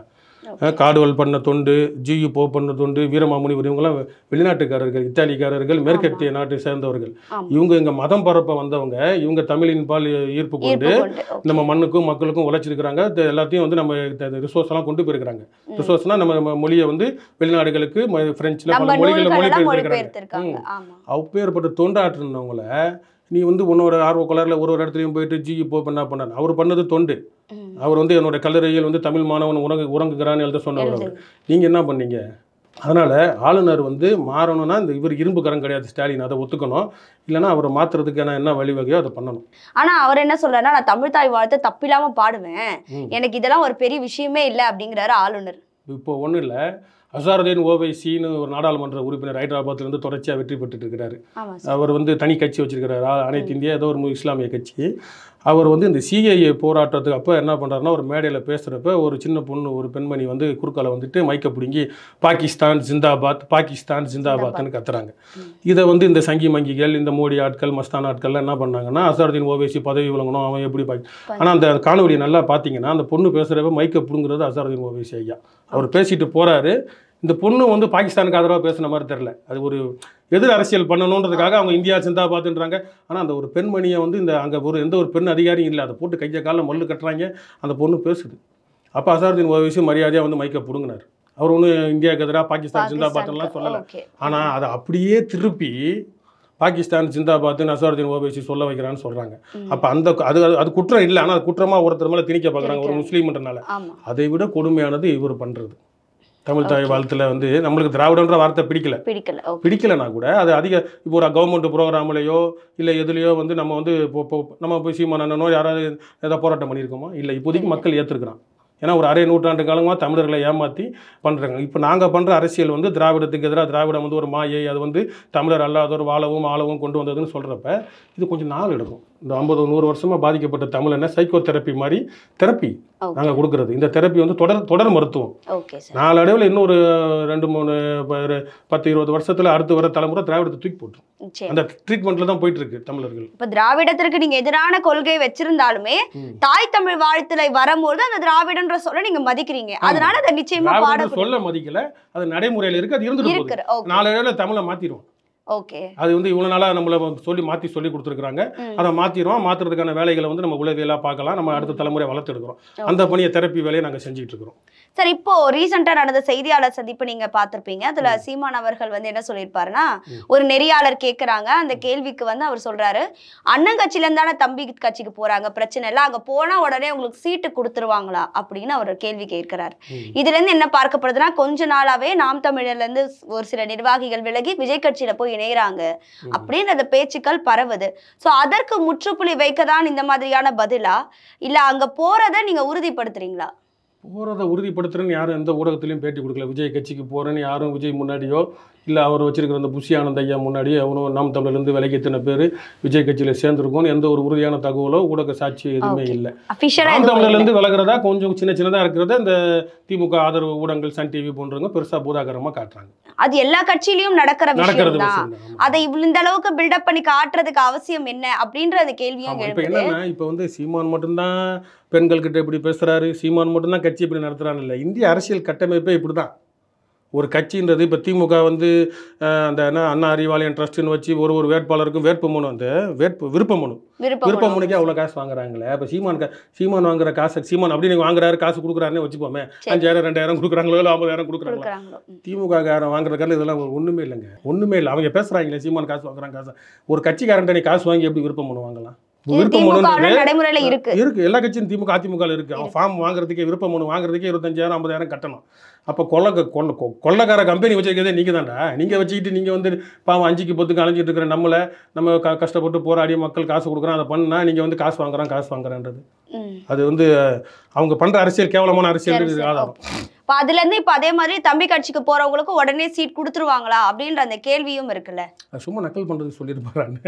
[SPEAKER 2] அஹ் காடுவல் பண்ண தொண்டு ஜியு போ பண்ண தொண்டு வீரமாமுனிவர் இவங்கெல்லாம் வெளிநாட்டுக்காரர்கள் இத்தாலிக்காரர்கள் மேற்கத்திய நாட்டை சேர்ந்தவர்கள்
[SPEAKER 1] ஆமா.
[SPEAKER 2] இவங்க இங்க மதம் பரப்ப வந்தவங்க இவங்க தமிழின் பால் ஈர்ப்பு கொண்டு
[SPEAKER 1] ஈர்ப்பு கொண்டு okay.
[SPEAKER 2] நம்ம மண்ணுக்கும் மக்களுக்கும் உழைச்சிருக்கிறாங்க இது எல்லாத்தையும் வந்து நம்ம ரிசோர்ஸ் எல்லாம் கொண்டு போயிருக்கிறாங்க ரிசோர்ஸ்னா நம்ம நம்ம மொழியை வந்து வெளிநாடுகளுக்கு ம- பிரெஞ்சுல
[SPEAKER 1] நம்ம
[SPEAKER 2] பல மொழிகளை
[SPEAKER 1] நூல்களெல்லாம்
[SPEAKER 2] மொழிபெயர்த்திருக்கிறாங்க
[SPEAKER 1] மொழிபெயர்த்திருக்காங்க ஆமா
[SPEAKER 2] அப்பேற்பட்ட தொண்டாற்றினவங்கள நீ வந்து உன்னோட ஆர்வ கலரில் ஒரு ஒரு இடத்துலையும் போயிட்டு ஜி போ பண்ணா பண்ணார் அவர் பண்ணது தொண்டு
[SPEAKER 1] ம்.
[SPEAKER 2] அவர் வந்து என்னோட கல்லறையில் வந்து தமிழ் மாணவன் உறங்கு உறங்குகிறான்னு எழுத சொன்னவர் அவர்
[SPEAKER 1] எழுது.
[SPEAKER 2] நீங்கள் என்ன பண்ணீங்க அதனால் ஆளுநர் வந்து மாறணும்னா இந்த இவர் இரும்பு கரம் கிடையாது ஸ்டாலின் அதை ஒத்துக்கணும் இல்லைன்னா அவரை மாற்றுறதுக்கான என்ன வழிவகையோ அதை பண்ணணும்
[SPEAKER 1] ஆனா அவர் என்ன சொல்றாருன்னா நான் தமிழ் தாய் வாழ்த்து தப்பில்லாம பாடுவேன்
[SPEAKER 2] ம்.
[SPEAKER 1] எனக்கு இதெல்லாம் ஒரு பெரிய விஷயமே இல்லை அப்படிங்கிறாரு ஆளுநர்
[SPEAKER 2] இப்போ ஒன்றும் இல்லை அசாருதீன் ஓவைசின்னு ஒரு நாடாளுமன்ற உறுப்பினர் ஹைதராபாத்லேருந்து தொடர்ச்சியாக வெற்றி பெற்றுட்டு இருக்கிறாரு
[SPEAKER 1] ஆமா சார்
[SPEAKER 2] அவர் வந்து தனி கட்சி வச்சிருக்கிறாரு ஆ- அனைத்து இந்தியா ஏதோ ஒரு மு- இஸ்லாமிய கட்சி அவர் வந்து இந்த சிஐஏ போராட்டத்துக்கு அப்போ என்ன பண்ணுறாருன்னா ஒரு மேடையில் பேசுகிறப்ப ஒரு சின்ன பொண்ணு ஒரு பெண்மணி வந்து குறுக்கால வந்துட்டு மைக்கை பிடுங்கி பாகிஸ்தான் ஜிந்தாபாத் பாகிஸ்தான் ஜிந்தாபாத்னு கத்துறாங்க இதை வந்து இந்த சங்கி மங்கிகள் இந்த மோடி ஆட்கள் மஸ்தான் ஆட்கள்லாம் என்ன பண்ணாங்கன்னா அசாருதீன் ஓவைசி பதவி விளங்கணும் அவன் எப்படி பாக்கி ஆனால் அந்த காணொலி நல்லா பார்த்தீங்கன்னா அந்த பொண்ணு பேசுகிறப்ப மைக்கை பிடுங்குறது அசாருதீன் ஓவைசி ஐயா அவர் பேசிட்டு போகிறாரு இந்த பொண்ணு வந்து பாகிஸ்தானுக்கு ஆதரவாக பேசுன மாதிரி தெரில அது ஒரு எதிர் அரசியல் பண்ணணுன்றதுக்காக அவங்க இந்தியா சிந்தாபாத்துன்றாங்க ஆனால் அந்த ஒரு பெண்மணியை வந்து இந்த அங்கே ஒரு எந்த ஒரு பெண் அதிகாரியும் இல்லை அதை போட்டு கையை காலில் மல்லு கட்டுறாங்க அந்த பொண்ணு பேசுது அப்போ அசாருதீன் ஓவைசி மரியாதையாக வந்து மைக்கை பிடுங்கினார் அவர் ஒன்றும் இந்தியாவுக்கு எதிராக பாகிஸ்தான் சிந்தாபாத்லாம் சொல்லலை
[SPEAKER 1] ஓகே
[SPEAKER 2] ஆனால் அதை அப்படியே திருப்பி பாகிஸ்தான் ஜிந்தாபாத் அசாருதீன் ஓவைசி சொல்ல வைக்கிறான்னு சொல்கிறாங்க
[SPEAKER 1] ம்.
[SPEAKER 2] அப்போ அந்த அது அது- அது குற்றம் இல்லை ஆனால் அது குற்றமாக ஒருத்தர் மேலே திணிக்க பார்க்குறாங்க ஒரு முஸ்லீம்ன்றனால
[SPEAKER 1] ஆமா
[SPEAKER 2] அதை விட கொடுமையானது இவர் பண்ணுறது தமிழ் தாய் வாழ்த்துல வந்து நம்மளுக்கு திராவிடன்ற வார்த்தை பிடிக்கல
[SPEAKER 1] பிடிக்கல ஓகே
[SPEAKER 2] பிடிக்கலனா கூட அது அதிக இப்போ ஒரு கவர்மெண்ட் ப்ரோக்ராம்லையோ இல்லை எதுலையோ வந்து நம்ம வந்து இப்போ இப்போ நம்ம போய் சீமான் அண்ணனோ யாராவது ஏதாவது போராட்டம் பண்ணியிருக்கோமோ இல்லை இப்போதைக்கு மக்கள் ஏற்றுக்கிறான் ஏன்னா ஒரு அரை நூற்றாண்டு காலமாக தமிழர்களை ஏமாற்றி பண்ணுறாங்க இப்போ நாங்கள் பண்ணுற அரசியல் வந்து திராவிடத்துக்கு எதிராக திராவிடம் வந்து ஒரு மாயை அது வந்து தமிழர் அல்லாதோர் வாழவும் ஆளவும் கொண்டு வந்ததுன்னு சொல்கிறப்ப இது கொஞ்சம் நாள் எடுக்கும் இந்த ஐம்பது நூறு வருஷமாக பாதிக்கப்பட்ட தமிழ் என்ன சைக்கோ தெரப்பி மாதிரி தெரப்பி
[SPEAKER 1] ஓகே
[SPEAKER 2] நாங்கள் கொடுக்குறது இந்த தெரப்பி வந்து தொடர் தொடர் மருத்துவம்
[SPEAKER 1] ஓகே சார்
[SPEAKER 2] நாளடைவில் இன்னொரு ரெண்டு மூணு ப- ஒரு பத்து இருபது வருஷத்தில் அடுத்து வர தலைமுறை திராவிடத்தை தூக்கி போட்டுரும்
[SPEAKER 1] சரி
[SPEAKER 2] அந்த ட்ரீட்மெண்ட்டில் தான் போயிட்டு இருக்கு தமிழர்கள்
[SPEAKER 1] இப்ப திராவிடத்திற்கு நீங்க எதிரான கொள்கை வச்சிருந்தாலுமே
[SPEAKER 2] ம்.
[SPEAKER 1] தாய் தமிழ் வாழ்த்துல வரும்போது அந்த திராவிடன்ற சொல்ல நீங்க மதிக்கிறீங்க அதனால அதை நிச்சயமா
[SPEAKER 2] திராவிடம்
[SPEAKER 1] பாடக்கூடிய
[SPEAKER 2] சொல்ல மதிக்கல அது நடைமுறையில் இருக்கு அது இருந்துட்டு போகுது
[SPEAKER 1] இருக்கிற ஓகே
[SPEAKER 2] நாளடைவில் தமிழை மாற்றிடும்
[SPEAKER 1] ஓகே
[SPEAKER 2] அது வந்து இவ்வளோ நாளாக நம்மளை சொல்லி மாற்றி சொல்லி கொடுத்துருக்காங்க
[SPEAKER 1] ம்.
[SPEAKER 2] அதை மாற்றிடுவோம் மாற்றுறதுக்கான வேலைகளை வந்து நம்ம உலகியலாக பார்க்கலாம் நம்ம அடுத்த தலைமுறை வளர்த்தெடுக்கிறோம் அந்த பணியை தெரப்பி வேலையை நாங்கள் செஞ்சுட்டு இருக்கிறோம்
[SPEAKER 1] சார் இப்போ ரீசெண்டா நடந்த செய்தியாளர் சந்திப்பு நீங்க பார்த்திருப்பீங்க அதுல சீமான் அவர்கள் வந்து என்ன சொல்லியிருப்பாருன்னா
[SPEAKER 2] ம்.
[SPEAKER 1] ஒரு நெறியாளர் கேக்குறாங்க அந்த கேள்விக்கு வந்து அவர் சொல்றாரு அண்ணன் கட்சியில இருந்தானே தம்பி கட்சிக்கு போறாங்க பிரச்சனை இல்லை அங்க போனா உடனே உங்களுக்கு சீட்டு கொடுத்துருவாங்களா அப்படின்னு அவர் கேள்வி கேட்கிறாரு
[SPEAKER 2] ம்.
[SPEAKER 1] இதுல இருந்து என்ன பார்க்கப்படுதுன்னா கொஞ்ச நாளாவே நாம் தமிழர்ல இருந்து ஒரு சில நிர்வாகிகள் விலகி விஜய் கட்சியில போய் இணையறாங்க
[SPEAKER 2] ம்.
[SPEAKER 1] அப்படின்னு அந்த பேச்சுக்கள் பரவுது சோ அதற்கு முற்றுப்புள்ளி வைக்க தான் இந்த மாதிரியான பதிலா இல்ல அங்க போறதை நீங்க உறுதிப்படுத்துறீங்களா
[SPEAKER 2] போகிறத உறுதிப்படுத்துறேன்னு யாரும் எந்த ஊடகத்திலையும் பேட்டி கொடுக்கல விஜய் கட்சிக்கு போகிறேன்னு யாரும் விஜய் முன்னாடியோ இல்லை அவர் வச்சிருக்கிற அந்த புஷி ஆனந்த் ஐயா முன்னாடியோ அவனும் நாம் தமிழ்லேருந்து விலைக்கு எத்தனை பேர் விஜய் கட்சியில் சேர்ந்துருக்கோன்னு எந்த ஒரு உறுதியான தகவலோ ஊடக சாட்சி எதுவுமே
[SPEAKER 1] Okay.
[SPEAKER 2] இல்லை
[SPEAKER 1] அபிஷியலா
[SPEAKER 2] நாம் தமிழ்லேருந்து விலகிறதா கொஞ்சம் சின்ன சின்னதாக இருக்கிறத இந்த திமுக ஆதரவு ஊடகங்கள் சன் டிவி போன்றவங்க பெருசாக பூதாகரமாக காட்டுறாங்க
[SPEAKER 1] அது எல்லா கட்சியிலயும் நடக்கிற
[SPEAKER 2] நடக்கிறது
[SPEAKER 1] விஷயம் தான்
[SPEAKER 2] விஷயம் தான்.
[SPEAKER 1] அதை இவ்வளவு இந்த அளவுக்கு பில்டப் பண்ணி காட்டுறதுக்கு அவசியம் என்ன அப்படின்ற அந்த கேள்வியும்
[SPEAKER 2] ஆமா இப்போ
[SPEAKER 1] எழுப்புது
[SPEAKER 2] என்னன்னா இப்போ வந்து சீமான் மட்டும்தான் பெண்கள் கிட்ட இப்படி பேசுறாரு சீமான் மட்டும்தான் கட்சி இப்படி நடத்துறான்னு இல்லை இந்திய அரசியல் கட்டமைப்பே இப்படி தான் ஒரு கட்சின்றது இப்போ திமுக வந்து அஹ், அந்த என்ன அண்ணா அறிவாலயம் ட்ரஸ்ட்னு வச்சு ஒரு ஒரு வேட்பாளருக்கும் வேட்பு மனு அந்த வேட்பு விருப்ப மனு விருப்ப
[SPEAKER 1] விருப்பம்
[SPEAKER 2] மனுக்கு அவ்வளோ காசு வாங்குறாங்களே இப்போ சீமான் கா- சீமான் வாங்குற காசு சீமான் அப்படி நீங்கள் வாங்குறாரு காசு கொடுக்குறாருன்னு வச்சுப்போமே
[SPEAKER 1] சரி.
[SPEAKER 2] அஞ்சாயிரம் ரெண்டாயிரம் கொடுக்குறாங்களோ இல்லை ஐம்பதாயிரம் கொடுக்குறாங்களோ
[SPEAKER 1] கொடுக்குறாங்களோ ம்.
[SPEAKER 2] திமுக காரன் வாங்குறதுக்கான இதெல்லாம் ஒரு ஒண்ணுமே இல்லைங்க ஒண்ணுமே இல்லை அவங்க பேசுறாங்களே சீமான் காசு வாங்குறாங்க காசு ஒரு கட்சிக்காரன்ட்ட நீ காசு வாங்கி எப்படி விருப்பம் மனு வாங்கலாம்
[SPEAKER 1] இது
[SPEAKER 2] விருப்ப
[SPEAKER 1] திமுகவுல
[SPEAKER 2] மனுன்றது
[SPEAKER 1] நடைமுறையில இருக்கு
[SPEAKER 2] இருக்கு எல்லா கட்சியும் திமுக அதிமுக இருக்கு அவன் ஃபார்ம் வாங்குறதுக்கே விருப்ப மனு வாங்குறதுக்கே இருபத்தஞ்சாயிரம் ஐம்பதாயிரம் கட்டணும் அப்போ கொள்ள கொள்ள கொ- கொள்ளக்கார கம்பெனி வச்சிருக்கிறதே நீங்க தான்டா நீங்க வச்சுக்கிட்டு நீங்க வந்து பாவம் அஞ்சுக்கு பத்துக்கு அலைஞ்சிட்டு இருக்கிற நம்மளை நம்ம க கஷ்டப்பட்டு போராடி மக்கள் காசு கொடுக்குறோம் அதை பண்ணா நீங்க வந்து காசு வாங்குறான் காசு வாங்குறேன்றது
[SPEAKER 1] ம்.
[SPEAKER 2] அது வந்து அவங்க பண்ற அரசியல் கேவலமான அரசியல்
[SPEAKER 1] சரி, சரி,
[SPEAKER 2] ஆதாரம்
[SPEAKER 1] இப்ப அதுல இருந்து இப்ப அதே மாதிரி தம்பி கட்சிக்கு போறவங்களுக்கு உடனே சீட் கொடுத்துருவாங்களா அப்படின்ற அந்த கேள்வியும் இருக்குல்ல
[SPEAKER 2] அது சும்மா நக்கல் பண்றது சொல்லிட்டு போறாங்க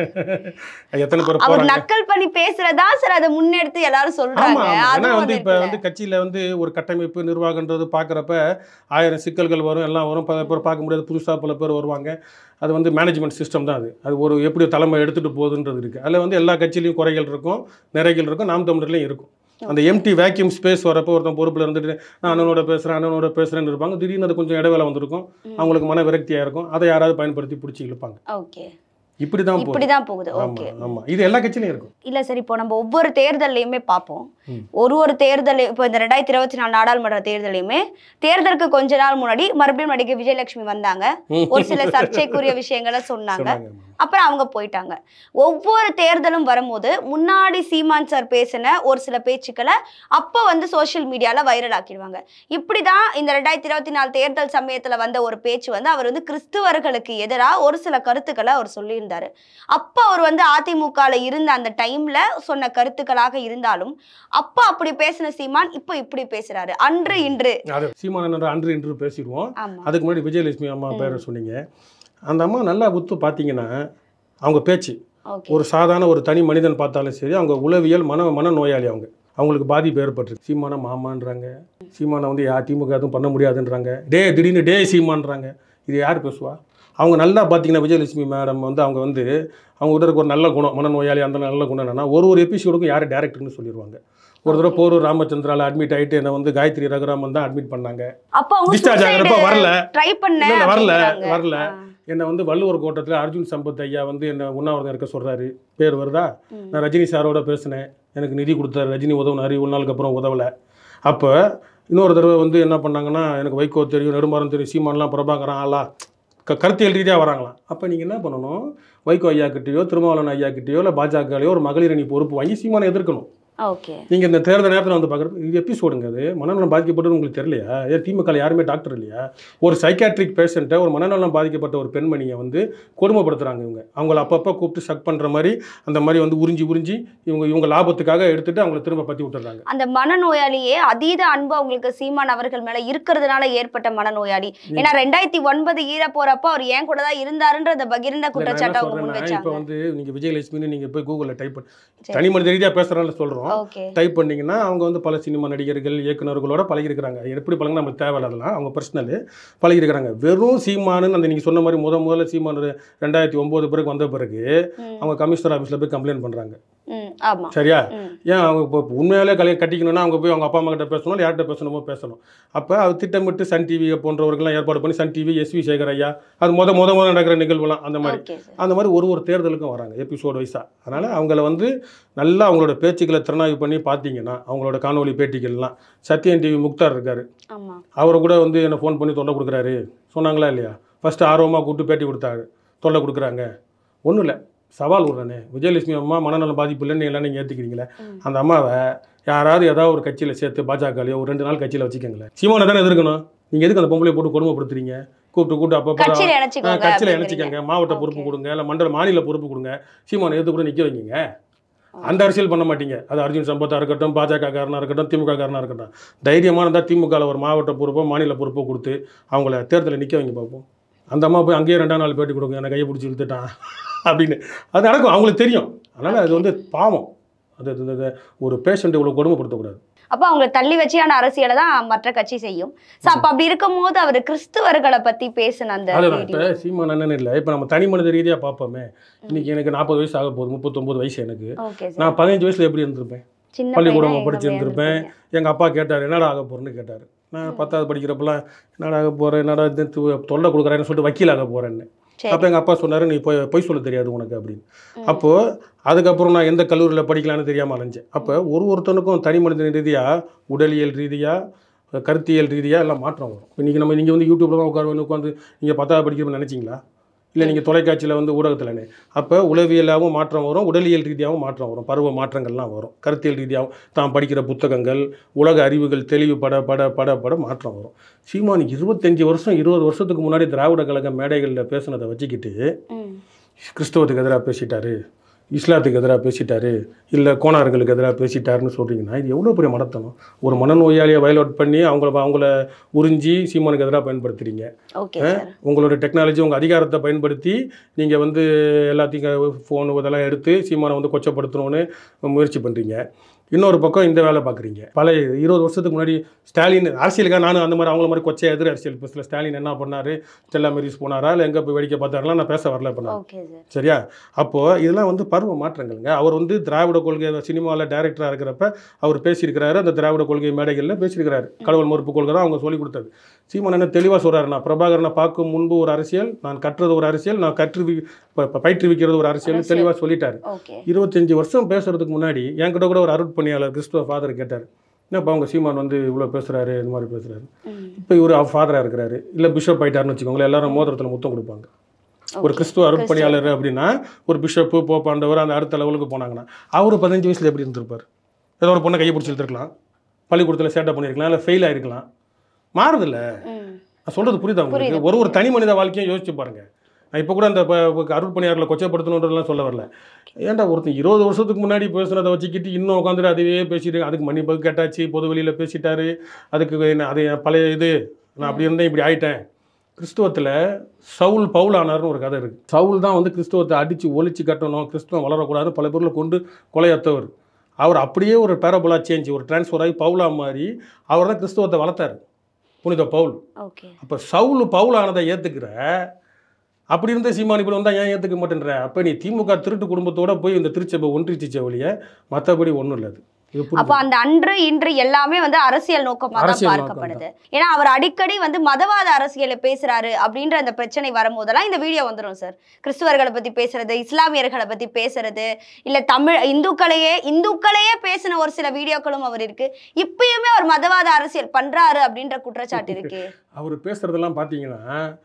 [SPEAKER 2] எத்தனை பேர்
[SPEAKER 1] அவர்
[SPEAKER 2] போறாங்க
[SPEAKER 1] நக்கல் பண்ணி பேசுறதா சார் அதை முன்னெடுத்து எல்லாரும்
[SPEAKER 2] ஆமா
[SPEAKER 1] சொல்றாங்க
[SPEAKER 2] ஆமா. ஏன்னா
[SPEAKER 1] அதுவும்
[SPEAKER 2] வந்து
[SPEAKER 1] அது
[SPEAKER 2] இப்ப
[SPEAKER 1] இருக்குல்ல.
[SPEAKER 2] வந்து கட்சியில வந்து ஒரு கட்டமைப்பு நிர்வாகன்றது பார்க்குறப்ப ஆயிரம் சிக்கல்கள் வரும் எல்லாம் வரும் பல பேர் பார்க்க முடியாது புதுசா பல பேர் வருவாங்க அது வந்து மேனேஜ்மெண்ட் சிஸ்டம் தான் அது அது ஒரு எப்படி தலைமை எடுத்துட்டு போகுதுன்றது இருக்கு அதில் வந்து எல்லா கட்சியிலையும் குறைகள் இருக்கும் நிறைகள் இருக்கும் நாம் தமிழர்லையும் இருக்கும் அந்த எம்டி வேக்யூம் ஸ்பேஸ் வரப்போ ஒருத்தன் பொறுப்பில் இருந்துட்டு நான் அண்ணனோட பேசுகிறேன் அண்ணனோட பேசுகிறேன்னு இருப்பாங்க திடீர்னு அது கொஞ்சம் இடைவேளை வந்திருக்கும் அவங்களுக்கு மன விரக்தியாக இருக்கும் அதை யாராவது பயன்படுத்தி பிடிச்சி இழுப்பாங்க
[SPEAKER 1] ஓகே
[SPEAKER 2] இப்படி தான் போகுது
[SPEAKER 1] இப்படிதான் போகுது
[SPEAKER 2] ஆமா
[SPEAKER 1] ஓகே
[SPEAKER 2] ஆமா இது எல்லா கட்சியிலையும் இருக்கும்
[SPEAKER 1] இல்ல சார் இப்போ நம்ம ஒவ்வொரு தேர்தல்லையுமே பார்ப்போம்
[SPEAKER 2] ம்.
[SPEAKER 1] ஒரு ஒரு தேர்தல் இப்போ இந்த ரெண்டாயிரத்தி இருபத்தி நாலு நாடாளுமன்ற தேர்தலையுமே தேர்தலுக்கு கொஞ்ச நாள் முன்னாடி மறுபடியும் நடிகை விஜயலட்சுமி வந்தாங்க ஒரு சில சர்ச்சைக்குரிய விஷயங்களை சொன்னாங்க
[SPEAKER 2] சொன்னாங்க
[SPEAKER 1] அப்புறம் அவங்க போயிட்டாங்க ஒவ்வொரு தேர்தலும் வரும்போது முன்னாடி சீமான் சார் பேசின ஒரு சில பேச்சுக்களை அப்போ வந்து சோஷியல் மீடியால வைரல் ஆக்கிடுவாங்க இப்படிதான் இந்த ரெண்டாயிரத்தி இருபத்தி நாலு தேர்தல் சமயத்துல வந்த ஒரு பேச்சு வந்து அவர் வந்து கிறிஸ்துவர்களுக்கு எதிராக ஒரு சில கருத்துக்களை அவர் சொல்லியிருந்தாரு அப்போ அவர் வந்து அதிமுகல இருந்த அந்த டைம்ல சொன்ன கருத்துக்களாக இருந்தாலும் அப்போ அப்படி பேசின சீமான் இப்போ இப்படி பேசுறாரு அன்று இன்று
[SPEAKER 2] அது சீமானன்ற அன்று இன்று பேசிடுவோம்
[SPEAKER 1] ஆமா
[SPEAKER 2] அதுக்கு முன்னாடி விஜயலட்சுமி அம்மா பேரை சொன்னீங்க அந்த அம்மா நல்லா உத்து பார்த்தீங்கன்னா அவங்க பேச்சு
[SPEAKER 1] ஓகே
[SPEAKER 2] ஒரு சாதாரண ஒரு தனி மனிதன் பார்த்தாலும் சரி அவங்க உளவியல் மன மன நோயாளி அவங்க அவங்களுக்கு பாதிப்பு ஏற்பட்டிருக்கு சீமான மாமான்றாங்க சீமானை வந்து யா திமுக எதுவும் பண்ண முடியாதுன்றாங்க டே திடீர்னு டே சீமான்றாங்க இது யார் பேசுவா அவங்க நல்லா பார்த்தீங்கன்னா விஜயலட்சுமி மேடம் வந்து அவங்க வந்து அவங்க கிட்ட இருக்க ஒரு நல்ல குணம் மனநோயாளி அந்த நல்ல குணம் என்னன்னா ஒரு ஒரு எபிசோடுக்கும் யார் டேரக்டர்னு சொல்லிடுவாங்க ஒரு தடவை போரூர் ராமச்சந்திரால அட்மிட் ஆயிட்டு என்னை வந்து காயத்ரி ரகுராமன் தான் அட்மிட் பண்ணாங்க
[SPEAKER 1] அப்போ அவங்க
[SPEAKER 2] Discharge ஆகுறப்ப வரல.
[SPEAKER 1] ட்ரை பண்ண
[SPEAKER 2] இல்ல, இல்ல, வரல,
[SPEAKER 1] அப்படிங்கிறாங்க.
[SPEAKER 2] வரல.
[SPEAKER 1] ஆ.
[SPEAKER 2] என்னை வந்து வள்ளுவர் கோட்டத்தில் அர்ஜுன் சம்பத் ஐயா வந்து என்னை உண்ணாவிரதம் இருக்க சொல்கிறாரு பேர் வருதா
[SPEAKER 1] ம்.
[SPEAKER 2] நான் ரஜினி சாரோட பேசினேன் எனக்கு நிதி கொடுத்தாரு ரஜினி உதவுனாரு இவ்வளோ நாளுக்கு அப்புறம் உதவலை அப்போ இன்னொரு தடவை வந்து என்ன பண்ணாங்கன்னா எனக்கு வைகோ தெரியும் நெடுமாறன் தெரியும் சீமான்லாம் பிரபாகரன் ஆளா க கருத்தியல் ரீதியாக வராங்களாம் அப்போ நீங்கள் என்ன பண்ணணும் வைகோ ஐயா கிட்டேயோ திருமாவளவன் ஐயா கிட்டேயோ இல்லை பாஜகலையோ ஒரு மகளிர் அணி பொறுப்பு வாங்கி சீமானை எதிர்க்கணும்
[SPEAKER 1] ஓகே
[SPEAKER 2] நீங்கள் இந்த தேர்தல் நேரத்தில் வந்து பார்க்குறது இது எபிசோடுங்க அது மனநலம் பாதிக்கப்பட்டது உங்களுக்கு தெரியலையா ஏன் திமுக யாருமே டாக்டர் இல்லையா ஒரு சைக்காட்ரிக் பேஷண்ட்டை ஒரு மனநலம் பாதிக்கப்பட்ட ஒரு பெண்மணியை வந்து கொடுமைப்படுத்துறாங்க இவங்க அவங்கள அப்பப்போ கூப்பிட்டு சக் பண்ணுற மாதிரி அந்த மாதிரி வந்து உறிஞ்சி உறிஞ்சி இவங்க இவங்க லாபத்துக்காக எடுத்துட்டு அவங்கள திரும்ப பற்றி விட்டுறாங்க
[SPEAKER 1] அந்த மனநோயாளியே அதீத அன்பு அவங்களுக்கு சீமான் அவர்கள் மேல இருக்கிறதுனால ஏற்பட்ட மனநோயாளி ஏன்னா ரெண்டாயிரத்தி ஒன்பது ஈர போறப்ப அவர் ஏன் கூட தான் இருந்தாருன்ற அந்த பகிர்ந்த குற்றச்சாட்டை அவங்க முன்
[SPEAKER 2] இப்போ
[SPEAKER 1] வச்சாங்க
[SPEAKER 2] வந்து நீங்கள் விஜயலட்சுமின்னு நீங்கள் போய் கூகுளில் டைப் பண்ணி
[SPEAKER 1] சரி.
[SPEAKER 2] தனி மனித ரீதியாக பேசுகிறான்னு சொல்கிறோம்
[SPEAKER 1] ஓகே
[SPEAKER 2] டைப் பண்ணீங்கன்னா அவங்க வந்து பல சினிமா நடிகர்கள் இயக்குனர்களோட பழகிருக்கிறாங்க எப்படி பழகினா நமக்கு தேவையில்ல அதெல்லாம் அவங்க பர்சனலு பழகிருக்கிறாங்க வெறும் சீமானுன்னு அந்த நீங்கள் சொன்ன மாதிரி முத முதல்ல சீமான் ரெண்டாயிரத்தி ஒம்பது பிறகு வந்த பிறகு அவங்க கமிஷனர் ஆஃபீஸில் போய் கம்ப்ளைண்ட் பண்ணுறாங்க
[SPEAKER 1] ம் ஆமா
[SPEAKER 2] சரியா
[SPEAKER 1] ம்
[SPEAKER 2] ஏன் அவங்க இப்போ உண்மையாலே கல்யாணம் கட்டிக்கணும்னா அவங்க போய் அவங்க அப்பா அம்மா கிட்ட பேசணும் இல்லை யார்கிட்ட பேசணுமோ பேசணும் அப்போ அது திட்டமிட்டு சன் டிவி போன்றவர்கள்லாம் ஏற்பாடு பண்ணி சன் டிவி எஸ்வி சேகர் ஐயா அது முத முத முத நடக்கிற நிகழ்வுலாம் அந்த மாதிரி
[SPEAKER 1] ஓகே சார்
[SPEAKER 2] அந்த மாதிரி ஒரு ஒரு தேர்தலுக்கும் வராங்க எபிசோடு வைஸாக அதனால் அவங்கள வந்து நல்லா அவங்களோட பேச்சுக்களை திறனாய்வு பண்ணி பார்த்தீங்கன்னா அவங்களோட காணொலி பேட்டிகள்லாம் சத்யன் டிவி முக்தார் இருக்கார்
[SPEAKER 1] ஆமா
[SPEAKER 2] அவரை கூட வந்து என்னை ஃபோன் பண்ணி தொல்லை கொடுக்குறாரு சொன்னாங்களா இல்லையா ஃபஸ்ட்டு ஆர்வமாக கூப்பிட்டு பேட்டி கொடுத்தாரு தொல்லை கொடுக்குறாங்க ஒன்றும் இல்லை சவால் விட்றேனே விஜயலட்சுமி அம்மா மனநலம் பாதிப்பு இல்லைன்னு எல்லாம் நீங்கள் ஏற்றுக்கிறீங்களே
[SPEAKER 1] ம்.
[SPEAKER 2] அந்த அம்மாவை யாராவது ஏதாவது ஒரு கட்சியில் சேர்த்து பாஜகலையோ ஒரு ரெண்டு நாள் கட்சியில் வச்சுக்கோங்களேன் சீமானை தானே எதிர்க்கணும் நீங்கள் எதுக்கு அந்த பொம்பளை போட்டு கொடுமைப்படுத்துறீங்க கூப்பிட்டு கூப்பிட்டு அப்போ
[SPEAKER 1] கட்சியில இணைச்சிக்கோங்க
[SPEAKER 2] கட்சியில்
[SPEAKER 1] அப்படிங்கிறீங்க.
[SPEAKER 2] இணைச்சிக்கங்க மாவட்ட பொறுப்பு
[SPEAKER 1] Okay.
[SPEAKER 2] கொடுங்க இல்லை மண்டல மாநில பொறுப்பு கொடுங்க சீமானை எதிர்த்து கூட நிற்க வைங்க அந்த அரசியல் பண்ண மாட்டீங்க அது அர்ஜுன் சம்பத்தா இருக்கட்டும் பாஜக காரனாக இருக்கட்டும் திமுக காரனாக இருக்கட்டும் தைரியமாக இருந்தால் திமுகவில் ஒரு மாவட்ட பொறுப்போ மாநில பொறுப்போ கொடுத்து அவங்கள தேர்தலில் நிற்க வைங்க பார்ப்போம் அந்த அம்மா போய் அங்கேயே ரெண்டாம் நாள் பேட்டி கொடுங்க என்னை கையை பிடிச்சி இழுத்துட்டான் அப்படின்னு அது நடக்கும் அவங்களுக்கு தெரியும் அதனால் அது வந்து பாவம் அது அது- அது ஒரு பேஷண்ட் இவ்வளோ கொடுமைப்படுத்தக்கூடாது
[SPEAKER 1] அப்ப அவங்களை தள்ளி வச்சியான அரசியலை தான் மற்ற கட்சி செய்யும் சோ அப்ப அப்படி இருக்கும்போது அவர் கிறிஸ்துவர்களை பத்தி பேசின அந்த
[SPEAKER 2] அதுதான்
[SPEAKER 1] வீடியோ
[SPEAKER 2] இப்போ சீமான் அண்ணன் இல்லை இப்போ நம்ம தனி மனித ரீதியாக பார்ப்போமே இன்னைக்கு எனக்கு நாற்பது வயசு ஆக போகுது முப்பத்தொம்போது வயசு எனக்கு
[SPEAKER 1] ஓகே சார்
[SPEAKER 2] நான் பதினஞ்சு வயசுல எப்படி இருந்திருப்பேன்
[SPEAKER 1] சின்ன
[SPEAKER 2] பள்ளிக்கூடம்
[SPEAKER 1] பையனா
[SPEAKER 2] படிச்சு
[SPEAKER 1] எங்க
[SPEAKER 2] இருந்திருப்பேன். எங்கள் அப்பா கேட்டார் என்னடா ஆக போகிறேன்னு கேட்டார் நான் பத்தாவது படிக்கிறப்பலாம் என்னடா ஆக போகிறேன் என்னடா இது து- தொல்லை கொடுக்குறேன்னு சொல்லிட்டு வக்கீல் ஆக போகிறேன்னு
[SPEAKER 1] சரி.
[SPEAKER 2] அப்போ எங்கள் அப்பா சொன்னார் நீ போய் பொய் சொல்ல தெரியாது உனக்கு அப்படின்னு
[SPEAKER 1] ம்.
[SPEAKER 2] அப்போது அதுக்கப்புறம் நான் எந்த கல்லூரியில் படிக்கலாம்னு தெரியாமல் அலைஞ்சேன் அப்போ ஒரு ஒருத்தனுக்கும் தனி மனித ரீதியாக உடலியல் ரீதியாக கருத்தியல் ரீதியாக எல்லாம் மாற்றம் வரும் இன்றைக்கி நம்ம நீங்கள் வந்து யூடியூப்ல தான் உட்காந்து உட்காந்து நீங்கள் பத்தாவது படிக்கிறோம்னு நினச்சிங்களா இல்லை நீங்கள் தொலைக்காட்சியில் வந்து ஊடகத்தில்னே அப்போ உளவியலாகவும் மாற்றம் வரும் உடலியல் ரீதியாகவும் மாற்றம் வரும் பருவ மாற்றங்கள்லாம் வரும் கருத்தியல் ரீதியாகவும் தான் படிக்கிற புத்தகங்கள் உலக அறிவுகள் தெளிவுபட பட பட பட மாற்றம் வரும் சீமான் இருபத்தஞ்சி வருஷம் இருபது வருஷத்துக்கு முன்னாடி திராவிட கழக மேடைகளில் பேசுனதை வச்சுக்கிட்டு
[SPEAKER 1] ம்.
[SPEAKER 2] கிறிஸ்தவத்துக்கு எதிராக பேசிட்டாரு இஸ்லாத்துக்கு எதிராக பேசிட்டாரு இல்லை கோணார்களுக்கு எதிராக பேசிட்டாருன்னு சொல்கிறீங்கன்னா இது எவ்வளோ பெரிய மடத்தனம் ஒரு மனநோயாளியை வயலோட் பண்ணி அவங்கள அவங்கள உறிஞ்சி சீமானுக்கு எதிராக பயன்படுத்துறீங்க
[SPEAKER 1] ஓகே சார்
[SPEAKER 2] உங்களோட டெக்னாலஜி உங்கள் அதிகாரத்தை பயன்படுத்தி நீங்கள் வந்து எல்லாத்தையும் ஃபோனு இதெல்லாம் எடுத்து சீமானை வந்து கொச்சப்படுத்தணும்னு முயற்சி பண்ணுறீங்க இன்னொரு பக்கம் இந்த வேலை பார்க்குறீங்க பல இருபது வருஷத்துக்கு முன்னாடி ஸ்டாலின் அரசியலுக்காக நானும் அந்த மாதிரி அவங்கள மாதிரி கொச்சை எதிர் அரசியல் பேசல ஸ்டாலின் என்ன பண்ணாரு ஸ்டெல்லா மெரிஸ் போனாரா இல்லை எங்கே போய் வேடிக்கை பார்த்தாரெல்லாம் நான் பேச வரல இப்போ நான்
[SPEAKER 1] ஓகே சார்
[SPEAKER 2] சரியா அப்போது இதெல்லாம் வந்து பருவ மாற்றங்கள்ங்க அவர் வந்து திராவிட கொள்கை சினிமாவில் டைரக்டராக இருக்கிறப்ப அவர் பேசியிருக்கிறாரு அந்த திராவிட கொள்கை மேடைகளில் பேசியிருக்கிறாரு கடவுள் மறுப்பு கொள்கை தான் அவங்க சொல்லிக் கொடுத்தது சீமான் என்ன தெளிவாக சொல்கிறாரு நான் பிரபாகரனை பார்க்கும் முன்பு ஒரு அரசியல் நான் கற்றது ஒரு அரசியல் நான் கற்று ப- ப- பயிற்றுவிக்கிறது ஒரு அரசியல்
[SPEAKER 1] அரசியல்.
[SPEAKER 2] தெளிவாக சொல்லிட்டாரு
[SPEAKER 1] ஓகே
[SPEAKER 2] இருபத்தஞ்சி வருஷம் பேசுறதுக்கு முன்னாடி என்கிட்ட கூட ஒரு அருட்பணியாளர் கிறிஸ்துவ ஃபாதர் கேட்டார் என்னப்பா அவங்க சீமான் வந்து இவ்வளோ பேசுகிறாரு இந்த மாதிரி பேசுகிறாரு
[SPEAKER 1] ம்
[SPEAKER 2] இப்போ இவர் ஃபாதராக இருக்கிறாரு இல்லை பிஷப் ஆயிட்டாருன்னு வச்சுக்கோங்களேன் எல்லாரும் மோதிரத்தில் முத்தம் கொடுப்பாங்க ஒரு கிறிஸ்துவ அருட்பணியாளர் அப்படின்னா ஒரு பிஷப்பு போப்பாண்டவர் அந்த அடுத்த லெவலுக்கு போனாங்கன்னா அவர் பதினஞ்சு வயசுல எப்படி இருந்திருப்பார் ஏதோ ஒரு பொண்ணை கையை பிடிச்சி இழுத்துருக்கலாம் பள்ளிக்கூடத்தில் சேட்டை பண்ணியிருக்கலாம் இல்லை ஃபெயில் ஆயிருக்கலாம் மாறுதில்ல
[SPEAKER 1] ம்
[SPEAKER 2] நான் சொல்றது புரியுதா உங்களுக்கு
[SPEAKER 1] புரியுது,
[SPEAKER 2] ஒரு ஒரு தனி மனித வாழ்க்கையும் யோசிச்சு பாருங்க நான் இப்போ கூட அந்த அருட்பணியாரில் கொச்சைப்படுத்தணுன்றதுலாம் சொல்ல வரல ஏன்டா ஒருத்தன் இருபது வருஷத்துக்கு முன்னாடி பேசுனதை வச்சுக்கிட்டு இன்னும் உட்காந்துட்டு அதுவே பேசிட்டு அதுக்கு மன்னிப்பு கேட்டாச்சு பொது வெளியில் பேசிட்டாரு அதுக்கு என்ன அது என் பழைய இது நான் அப்படி இருந்தேன் இப்படி ஆயிட்டேன் கிறிஸ்துவத்தில் சவுல் பவுல் ஆனார்னு ஒரு கதை இருக்குது சவுல் தான் வந்து கிறிஸ்துவத்தை அடித்து ஒழிச்சு கட்டணும் கிறிஸ்துவம் வளரக்கூடாது பல பேர்ல கொண்டு கொலையத்தவர் அவர் அப்படியே ஒரு பேரபுலா சேஞ்ச் ஒரு டிரான்ஸ்ஃபர் ஆகி பவுலா மாதிரி அவர் தான் கிறிஸ்துவத்தை வளர்த்தாரு புனித பவுல்
[SPEAKER 1] ஓகே
[SPEAKER 2] அப்போ சவுல் பவுல் ஆனதை ஏற்றுக்கிற அப்படி இருந்த சீமான் இப்படி வந்தால் ஏன் ஏற்றுக்க மாட்டேன்ற அப்போ நீ திமுக திருட்டு குடும்பத்தோட போய் இந்த திருச்சபை ஒன்றிச்சிச்ச வழிய மற்றபடி ஒன்றும் இல்லை அது இது புரியுது.
[SPEAKER 1] அப்போ அந்த அன்று இன்று எல்லாமே வந்து அரசியல் நோக்கமா தான்
[SPEAKER 2] அரசியல்
[SPEAKER 1] பார்க்கப்படுது ஏன்னா அவர் அடிக்கடி வந்து மதவாத அரசியலை பேசுறாரு அப்படின்ற அந்த பிரச்சனை வரும்போதெல்லாம் இந்த வீடியோ வந்துடும் சார் கிறிஸ்துவர்களை பத்தி பேசுறது இஸ்லாமியர்களை பத்தி பேசுறது இல்ல தமிழ் இந்துக்களையே இந்துக்களையே பேசின ஒரு சில வீடியோக்களும் அவர் இருக்கு இப்பயுமே அவர் மதவாத அரசியல் பண்றாரு அப்படின்ற குற்றச்சாட்டு இருக்கு
[SPEAKER 2] அவர் பேசுறதெல்லாம் பார்த்தீங்கன்னா